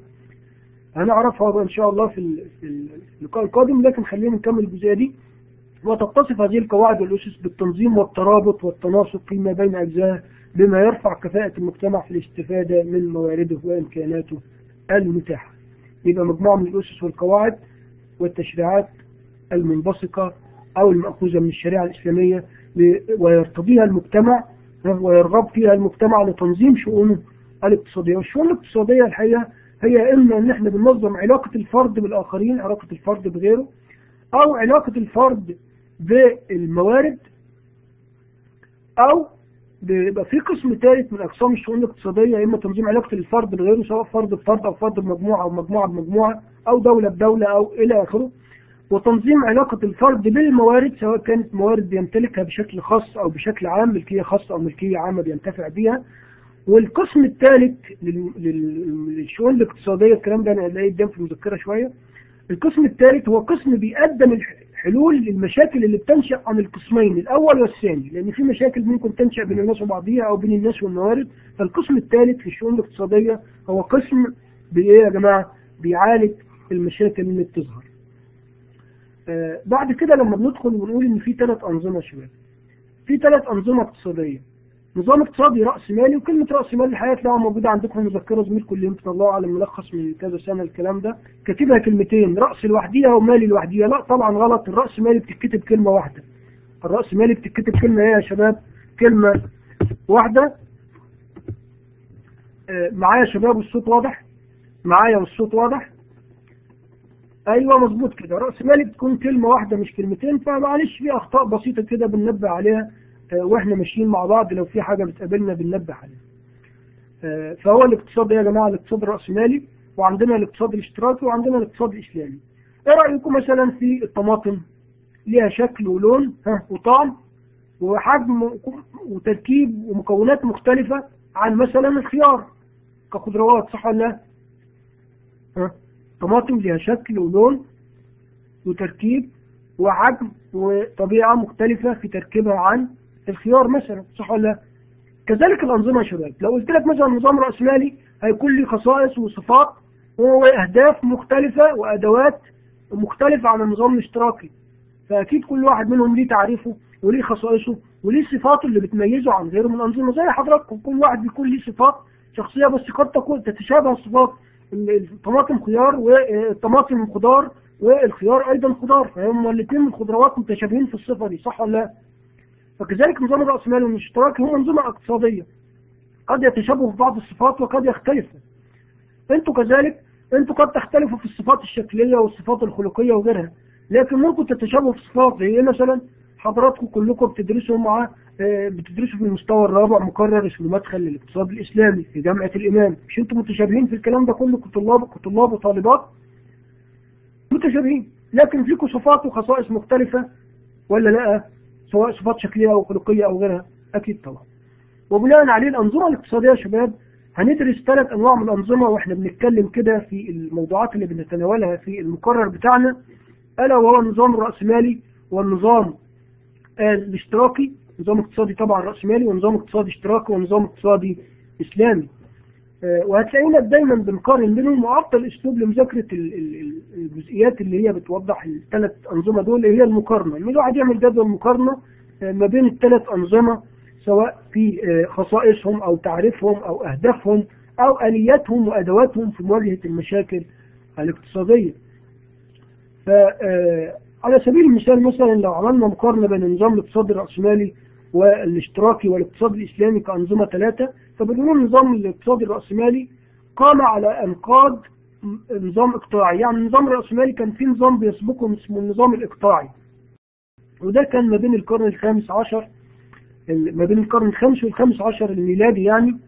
هنعرفها ان شاء الله في اللقاء القادم لكن خلينا نكمل الجزئية دي وتتصف هذه القواعد والأسس بالتنظيم والترابط والتناسق فيما بين أجزائها بما يرفع كفاءة المجتمع في الاستفادة من موارده وإمكاناته المتاحة يبقى مجموعة من الأسس والقواعد والتشريعات المنبثقة أو المأخوذة من الشريعة الإسلامية ويرتضيها المجتمع ويرغب فيها المجتمع لتنظيم شؤونه الاقتصادية والشؤون الاقتصادية الحقيقة هي إما أن احنا بننظم علاقة الفرد بالآخرين علاقة الفرد بغيره أو علاقة الفرد بالموارد أو بيبقى في قسم ثالث من أقسام الشؤون الاقتصادية إما تنظيم علاقة الفرد بغيره سواء فرد بفرد أو فرد بمجموعة أو مجموعة بمجموعة أو دولة بدولة أو إلى آخره وتنظيم علاقة الفرد بالموارد سواء كانت موارد بيمتلكها بشكل خاص أو بشكل عام ملكية خاصة أو ملكية عامة بينتفع بيها والقسم الثالث للشؤون الاقتصادية الكلام ده أنا هلاقيه قدام في المذكرة شوية القسم الثالث هو قسم بيقدم الحلول للمشاكل اللي بتنشأ عن القسمين الأول والثاني لأن في مشاكل ممكن تنشأ بين الناس وبعضيها أو بين الناس والموارد فالقسم الثالث في الشؤون الاقتصادية هو قسم بإيه يا جماعة بيعالج المشاكل اللي بتظهر آه بعد كده لما بندخل ونقول إن في ثلاث أنظمة يا شباب في ثلاث أنظمة اقتصادية نظام اقتصادي رأس مالي وكلمة رأس مالي الحقيقة تلاقوها موجودة عندكم مذكرة زميلكم اللي انتوا طلعوا على ملخص من كذا سنة الكلام ده كاتبها كلمتين رأس لوحديها ومالي لوحديها لا طبعا غلط الرأس مالي بتتكتب كلمة واحدة الرأسمالي بتتكتب كلمة ايه يا شباب كلمة واحدة آه، معايا يا شباب والصوت واضح معايا والصوت واضح ايوه مظبوط كده راس مالي بتكون كلمه واحده مش كلمتين فمعلش في اخطاء بسيطه كده بننبه عليها آه، واحنا ماشيين مع بعض لو في حاجه بتقابلنا بننبه عليها آه، فهو الاقتصاد يا جماعه الاقتصاد الراسمالي وعندنا الاقتصاد الاشتراكي وعندنا الاقتصاد الاسلامي ايه رايكم مثلا في الطماطم ليها شكل ولون ها وطعم وحجم وتركيب ومكونات مختلفه عن مثلا الخيار كخضروات صح ولا لا؟ ها طماطم ليها شكل ولون وتركيب وحجم وطبيعة مختلفة في تركيبها عن الخيار مثلا صح ولا لا؟ كذلك الأنظمة يا شباب لو قلت لك مثلا نظام رأسمالي هيكون لي خصائص وصفات وأهداف مختلفة وأدوات مختلفة عن النظام الاشتراكي فأكيد كل واحد منهم ليه تعريفه وليه خصائصه وليه صفاته اللي بتميزه عن غيره من الأنظمة زي حضراتكم كل واحد بيكون ليه صفات شخصية بس قد تكون تتشابه الصفات الطماطم خيار والطماطم خضار والخيار ايضا خضار فهم الاثنين من الخضروات متشابهين في الصفه دي صح ولا لا؟ فكذلك نظام الراسمالي والاشتراكي هم انظمه اقتصاديه قد يتشابهوا في بعض الصفات وقد يختلفوا انتوا كذلك انتوا قد تختلفوا في الصفات الشكليه والصفات الخلقيه وغيرها لكن ممكن تتشابهوا في صفات زي ايه مثلا حضراتكم كلكم بتدرسوا مع بتدرسوا في المستوى الرابع مقرر اسمه مدخل للاقتصاد الاسلامي في جامعه الامام مش انتم متشابهين في الكلام ده كله كطلاب كطلاب وطالبات متشابهين لكن فيكم صفات وخصائص مختلفه ولا لا سواء صفات شكليه او خلقيه او غيرها اكيد طبعا وبناء عليه الانظمه الاقتصاديه يا شباب هندرس ثلاث انواع من الانظمه واحنا بنتكلم كده في الموضوعات اللي بنتناولها في المقرر بتاعنا الا وهو النظام الراسمالي والنظام الاشتراكي نظام اقتصادي طبعا رأسمالي ونظام اقتصادي اشتراكي ونظام اقتصادي إسلامي آه وهتلاقينا دايما بنقارن بينهم وأفضل أسلوب لمذاكرة الجزئيات اللي هي بتوضح الثلاث أنظمة دول اللي هي المقارنة إن الواحد يعمل جدول مقارنة آه ما بين الثلاث أنظمة سواء في آه خصائصهم أو تعريفهم أو أهدافهم أو آلياتهم وأدواتهم في مواجهة المشاكل الاقتصادية ف على سبيل المثال مثلا لو عملنا مقارنة بين النظام الاقتصادي الرأسمالي والاشتراكي والاقتصاد الإسلامي كأنظمة ثلاثة فبنقول النظام الاقتصادي الرأسمالي قام على أنقاض نظام إقطاعي يعني النظام الرأسمالي كان في نظام بيسبقه اسمه النظام الإقطاعي وده كان ما بين القرن الخامس عشر ما بين القرن الخامس والخامس عشر الميلادي يعني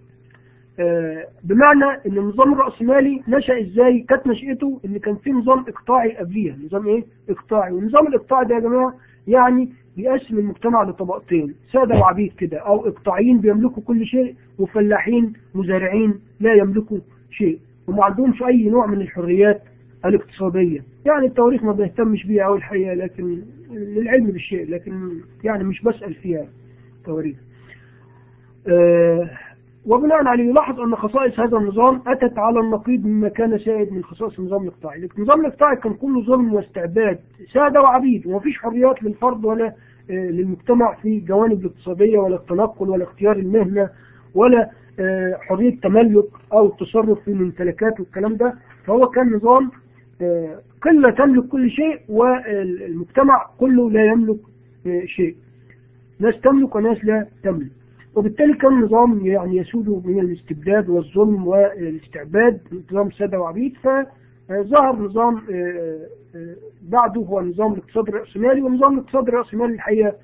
بمعنى ان النظام الرأسمالي نشأ ازاي كانت نشأته ان كان في نظام اقطاعي قبليها نظام ايه اقطاعي والنظام الاقطاعي ده يا جماعة يعني بيقسم المجتمع لطبقتين سادة وعبيد كده او اقطاعيين بيملكوا كل شيء وفلاحين مزارعين لا يملكوا شيء وما عندهمش اي نوع من الحريات الاقتصادية يعني التواريخ ما بيهتمش بيها او الحقيقة لكن للعلم بالشيء لكن يعني مش بسأل فيها تواريخ آه وبناء عليه يلاحظ أن خصائص هذا النظام أتت على النقيض مما كان سائد من خصائص النظام الاقطاعي النظام الاقطاعي كان كله ظلم واستعباد سادة وعبيد ومفيش حريات للفرد ولا للمجتمع في الجوانب الاقتصادية ولا التنقل ولا اختيار المهنة ولا حرية تملك أو التصرف في الممتلكات والكلام ده فهو كان نظام قلة تملك كل شيء والمجتمع كله لا يملك شيء ناس تملك وناس لا تملك وبالتالي كان نظام يعني يسود من الاستبداد والظلم والاستعباد نظام سادة وعبيد فظهر نظام بعده هو نظام الاقتصاد الرأسمالي ونظام الاقتصاد الرأسمالي الحقيقة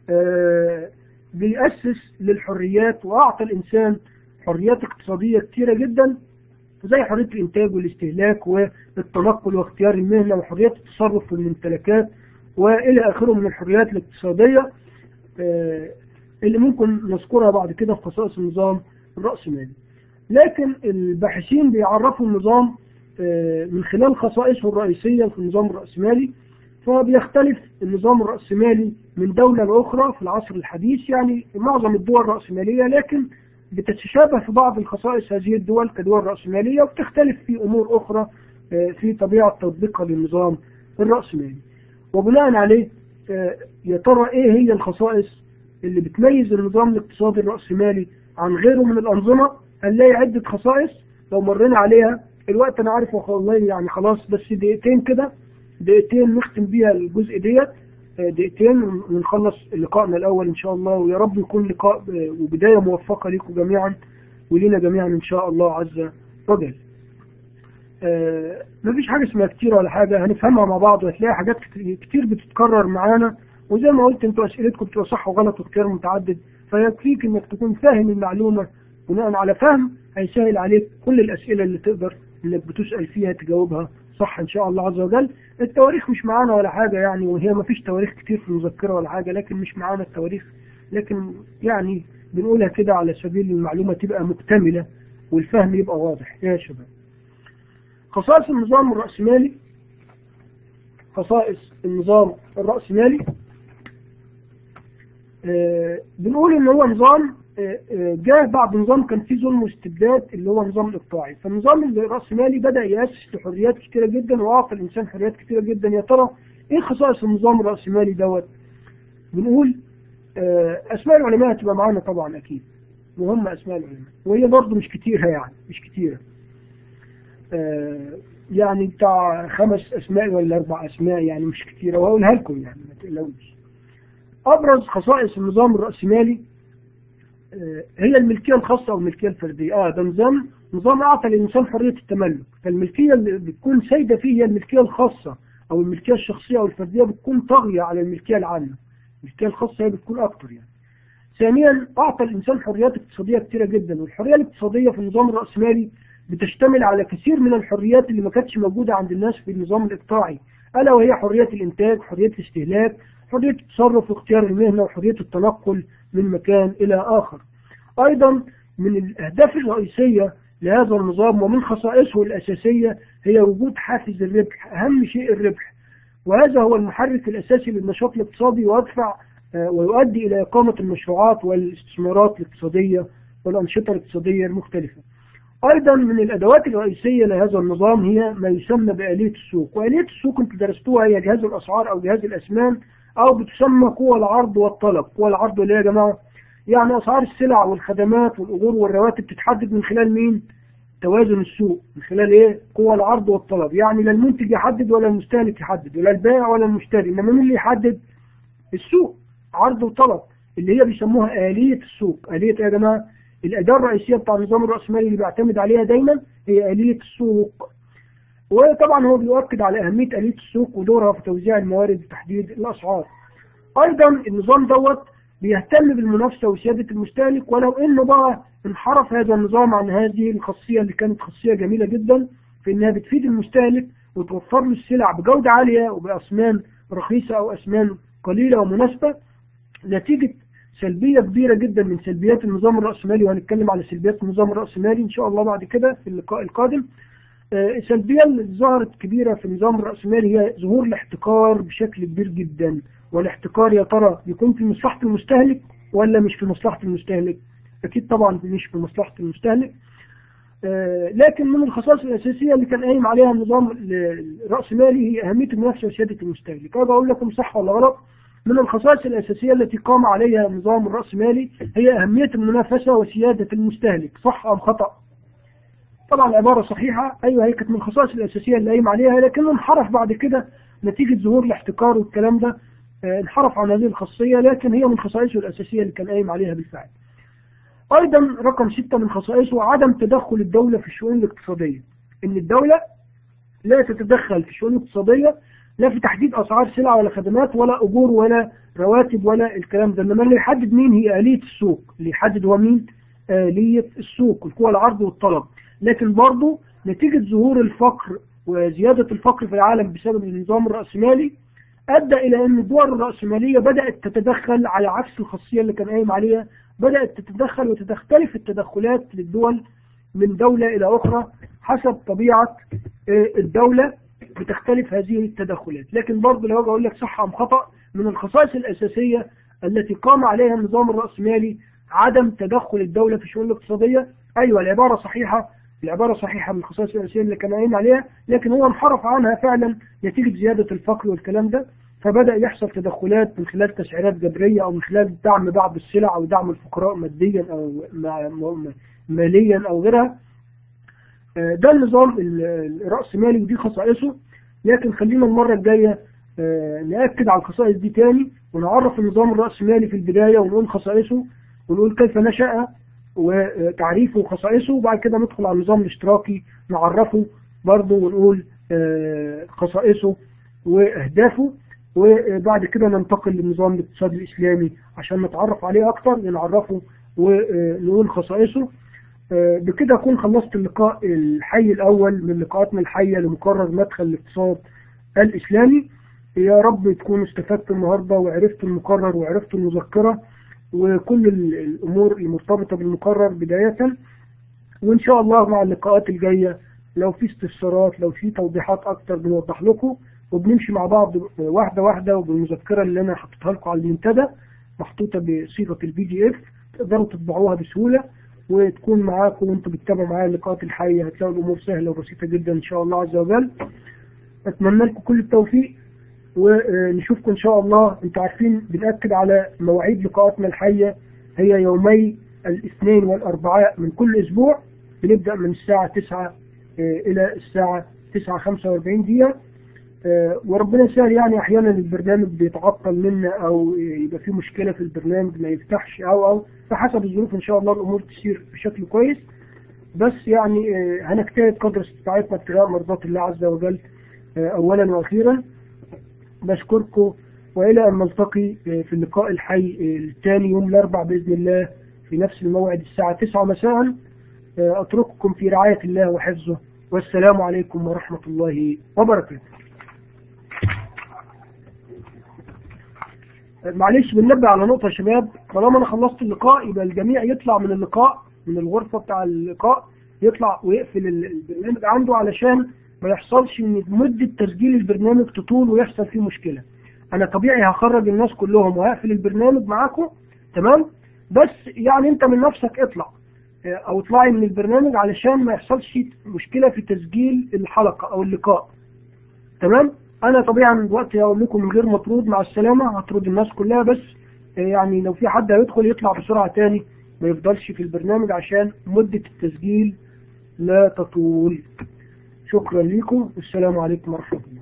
بيأسس للحريات وأعطى الإنسان حريات اقتصادية كثيرة جدا زي حرية الإنتاج والاستهلاك والتنقل واختيار المهنة وحرية التصرف في الممتلكات وإلى آخره من الحريات الاقتصادية اللي ممكن نذكرها بعد كده في خصائص النظام الرأسمالي لكن الباحثين بيعرفوا النظام من خلال خصائصه الرئيسية في النظام الرأسمالي فبيختلف النظام الرأسمالي من دولة لأخرى في العصر الحديث يعني معظم الدول الرأسمالية لكن بتتشابه في بعض الخصائص هذه الدول كدول رأسمالية وبتختلف في أمور أخرى في طبيعة تطبيقها للنظام الرأسمالي وبناء عليه يا ترى إيه هي الخصائص اللي بتميز النظام الاقتصادي الرأسمالي عن غيره من الأنظمة هنلاقي عدة خصائص لو مرينا عليها الوقت أنا عارف والله يعني خلاص بس دقيقتين كده دقيقتين نختم بيها الجزء ديت دقيقتين ونخلص لقائنا الأول إن شاء الله ويا رب يكون لقاء وبداية موفقة لكم جميعا ولينا جميعا إن شاء الله عز وجل آه مفيش حاجة اسمها كتير ولا حاجة هنفهمها مع بعض وهتلاقي حاجات كتير بتتكرر معانا وزي ما قلت انتوا أسئلتكم بتبقى صح وغلط واختيار متعدد فيكفيك انك تكون فاهم المعلومة بناء على فهم هيسهل عليك كل الأسئلة اللي تقدر انك بتسأل فيها تجاوبها صح ان شاء الله عز وجل التواريخ مش معانا ولا حاجة يعني وهي ما فيش تواريخ كتير في المذكرة ولا حاجة لكن مش معانا التواريخ لكن يعني بنقولها كده على سبيل المعلومة تبقى مكتملة والفهم يبقى واضح يا شباب خصائص النظام الرأسمالي خصائص النظام الرأسمالي آه بنقول ان هو نظام جاء بعد نظام كان فيه ظلم واستبداد اللي هو النظام الاقطاعي فالنظام الرأسمالي بدأ يأسس لحريات كتيرة جدا وأعطى الإنسان حريات كتيرة جدا يا ترى إيه خصائص النظام الرأسمالي دوت بنقول أسماء العلماء هتبقى معانا طبعا أكيد مهمة أسماء العلماء وهي برضه مش كتيرة يعني مش كتيرة يعني بتاع خمس أسماء ولا أربع أسماء يعني مش كتيرة وهقولها لكم يعني ما تقلقوش أبرز خصائص النظام الرأسمالي هي الملكية الخاصة أو الملكية الفردية آه ده نظام نظام أعطى للإنسان حرية التملك فالملكية اللي بتكون سيدة فيه هي الملكية الخاصة أو الملكية الشخصية أو الفردية بتكون طاغية على الملكية العامة الملكية الخاصة هي بتكون أكتر يعني ثانيا أعطى الإنسان حريات اقتصادية كثيرة جدا والحرية الاقتصادية في النظام الرأسمالي بتشتمل على كثير من الحريات اللي ما كانتش موجودة عند الناس في النظام الإقطاعي ألا وهي حرية الإنتاج حرية الاستهلاك حرية التصرف واختيار المهنة وحرية التنقل من مكان إلى آخر أيضا من الأهداف الرئيسية لهذا النظام ومن خصائصه الأساسية هي وجود حافز الربح أهم شيء الربح وهذا هو المحرك الأساسي للنشاط الاقتصادي ويدفع ويؤدي إلى إقامة المشروعات والاستثمارات الاقتصادية والأنشطة الاقتصادية المختلفة أيضا من الأدوات الرئيسية لهذا النظام هي ما يسمى بآلية السوق وآلية السوق أنتم درستوها هي جهاز الأسعار أو جهاز الأسمان أو بتسمى قوى العرض والطلب قوى العرض اللي يا جماعة يعني أسعار السلع والخدمات والأجور والرواتب تتحدد من خلال مين؟ توازن السوق من خلال إيه؟ قوى العرض والطلب يعني لا المنتج يحدد ولا المستهلك يحدد ولا البائع ولا المشتري إنما مين اللي يحدد؟ السوق عرض وطلب اللي هي بيسموها آلية السوق آلية يا جماعة الأداة الرئيسية بتاع النظام الرأسمالي اللي بيعتمد عليها دايما هي آلية السوق وطبعا هو بيؤكد على أهمية آلية السوق ودورها في توزيع الموارد وتحديد الأسعار أيضا النظام دوت بيهتم بالمنافسة وسيادة المستهلك ولو انه بقى انحرف هذا النظام عن هذه الخاصية اللي كانت خاصية جميلة جدا في انها بتفيد المستهلك وتوفر له السلع بجودة عالية وبأثمان رخيصة او أثمان قليلة ومناسبة نتيجة سلبية كبيرة جدا من سلبيات النظام الرأسمالي وهنتكلم على سلبيات النظام الرأسمالي ان شاء الله بعد كده في اللقاء القادم السلبية اللي ظهرت كبيرة في النظام الرأسمالي هي ظهور الاحتكار بشكل كبير جدا والاحتكار يا ترى يكون في مصلحة المستهلك ولا مش في مصلحة المستهلك أكيد طبعا مش في مصلحة المستهلك آه لكن من الخصائص الأساسية اللي كان قايم عليها النظام الرأسمالي هي أهمية المنافسة وسيادة المستهلك أنا بقول لكم صح ولا غلط من الخصائص الأساسية التي قام عليها النظام الرأسمالي هي أهمية المنافسة وسيادة المستهلك صح أم خطأ طبعا العبارة صحيحة أيوة هي كانت من الخصائص الأساسية اللي قايم عليها لكنه انحرف بعد كده نتيجة ظهور الاحتكار والكلام ده انحرف عن هذه الخاصية لكن هي من خصائصه الأساسية اللي كان قايم عليها بالفعل أيضا رقم ستة من خصائصه عدم تدخل الدولة في الشؤون الاقتصادية إن الدولة لا تتدخل في الشؤون الاقتصادية لا في تحديد أسعار سلع ولا خدمات ولا أجور ولا رواتب ولا الكلام ده إنما اللي يحدد مين هي آلية السوق اللي يحدد هو مين آلية السوق القوى العرض والطلب لكن برضه نتيجة ظهور الفقر وزيادة الفقر في العالم بسبب النظام الرأسمالي أدى إلى أن الدول الرأسمالية بدأت تتدخل على عكس الخاصية اللي كان قايم عليها بدأت تتدخل وتختلف التدخلات للدول من دولة إلى أخرى حسب طبيعة الدولة بتختلف هذه التدخلات لكن برضه لو أقول لك صح أم خطأ من الخصائص الأساسية التي قام عليها النظام الرأسمالي عدم تدخل الدولة في الشؤون الاقتصادية أيوة العبارة صحيحة العبارة صحيحة من الخصائص الأساسية اللي كان قايم عليها لكن هو انحرف عنها فعلا نتيجة زيادة الفقر والكلام ده فبدأ يحصل تدخلات من خلال تسعيرات جبرية أو من خلال دعم بعض السلع أو دعم الفقراء ماديا أو ماليا أو غيرها ده النظام الرأسمالي ودي خصائصه لكن خلينا المرة الجاية آه، نأكد على الخصائص دي تاني ونعرف النظام الرأسمالي في البداية ونقول خصائصه ونقول كيف نشأ وتعريفه وخصائصه وبعد كده ندخل على النظام الاشتراكي نعرفه برضه ونقول آه، خصائصه وأهدافه وبعد كده ننتقل للنظام الاقتصادي الإسلامي عشان نتعرف عليه أكتر نعرفه ونقول خصائصه آه، بكده أكون خلصت اللقاء الحي الأول من لقاءاتنا الحية لمقرر مدخل الاقتصاد الإسلامي يا رب تكونوا استفدتوا النهاردة وعرفتوا المقرر وعرفتوا المذكرة وكل ال- الأمور المرتبطة بالمقرر بداية وإن شاء الله مع اللقاءات الجاية لو في استفسارات لو في توضيحات أكتر بنوضح لكم وبنمشي مع بعض واحدة واحدة وبالمذكرة اللي أنا حطيتها لكم على المنتدى محطوطة بصيغة البي دي اف تقدروا تطبعوها بسهولة وتكون معاكم وانتوا بتتابعوا معايا اللقاءات الحية هتلاقوا الأمور سهلة وبسيطة جدا إن شاء الله عز وجل أتمنى لكم كل التوفيق ونشوفكم إن شاء الله أنتوا عارفين بنأكد على مواعيد لقاءاتنا الحية هي يومي الاثنين والأربعاء من كل أسبوع بنبدأ من الساعة 9 إلى الساعة 9 45 دقيقة آه، وربنا يسهل يعني احيانا البرنامج بيتعطل منا او يبقى فيه مشكله في البرنامج ما يفتحش او او فحسب الظروف ان شاء الله الامور تسير بشكل كويس بس يعني آه، هنجتهد قدر استطاعتنا ابتغاء مرضات الله عز وجل آه، اولا واخيرا بشكركم والى ان نلتقي آه، في اللقاء الحي آه، الثاني يوم الاربعاء باذن الله في نفس الموعد الساعه 9 مساء آه، اترككم في رعايه الله وحفظه والسلام عليكم ورحمه الله وبركاته معلش بننبه على نقطة يا شباب طالما أنا خلصت اللقاء يبقى الجميع يطلع من اللقاء من الغرفة بتاع اللقاء يطلع ويقفل ال- البرنامج عنده علشان ما يحصلش إن مدة تسجيل البرنامج تطول ويحصل فيه مشكلة أنا طبيعي هخرج الناس كلهم وهقفل البرنامج معاكم تمام بس يعني أنت من نفسك اطلع آه، أو اطلعي من البرنامج علشان ما يحصلش مشكلة في تسجيل الحلقة أو اللقاء تمام انا طبعا دلوقتي هقول لكم من غير مطرود مع السلامه هطرد الناس كلها بس آه، يعني لو في حد هيدخل يطلع بسرعه تاني ما يفضلش في البرنامج عشان مده التسجيل لا تطول شكرا لكم والسلام عليكم ورحمه الله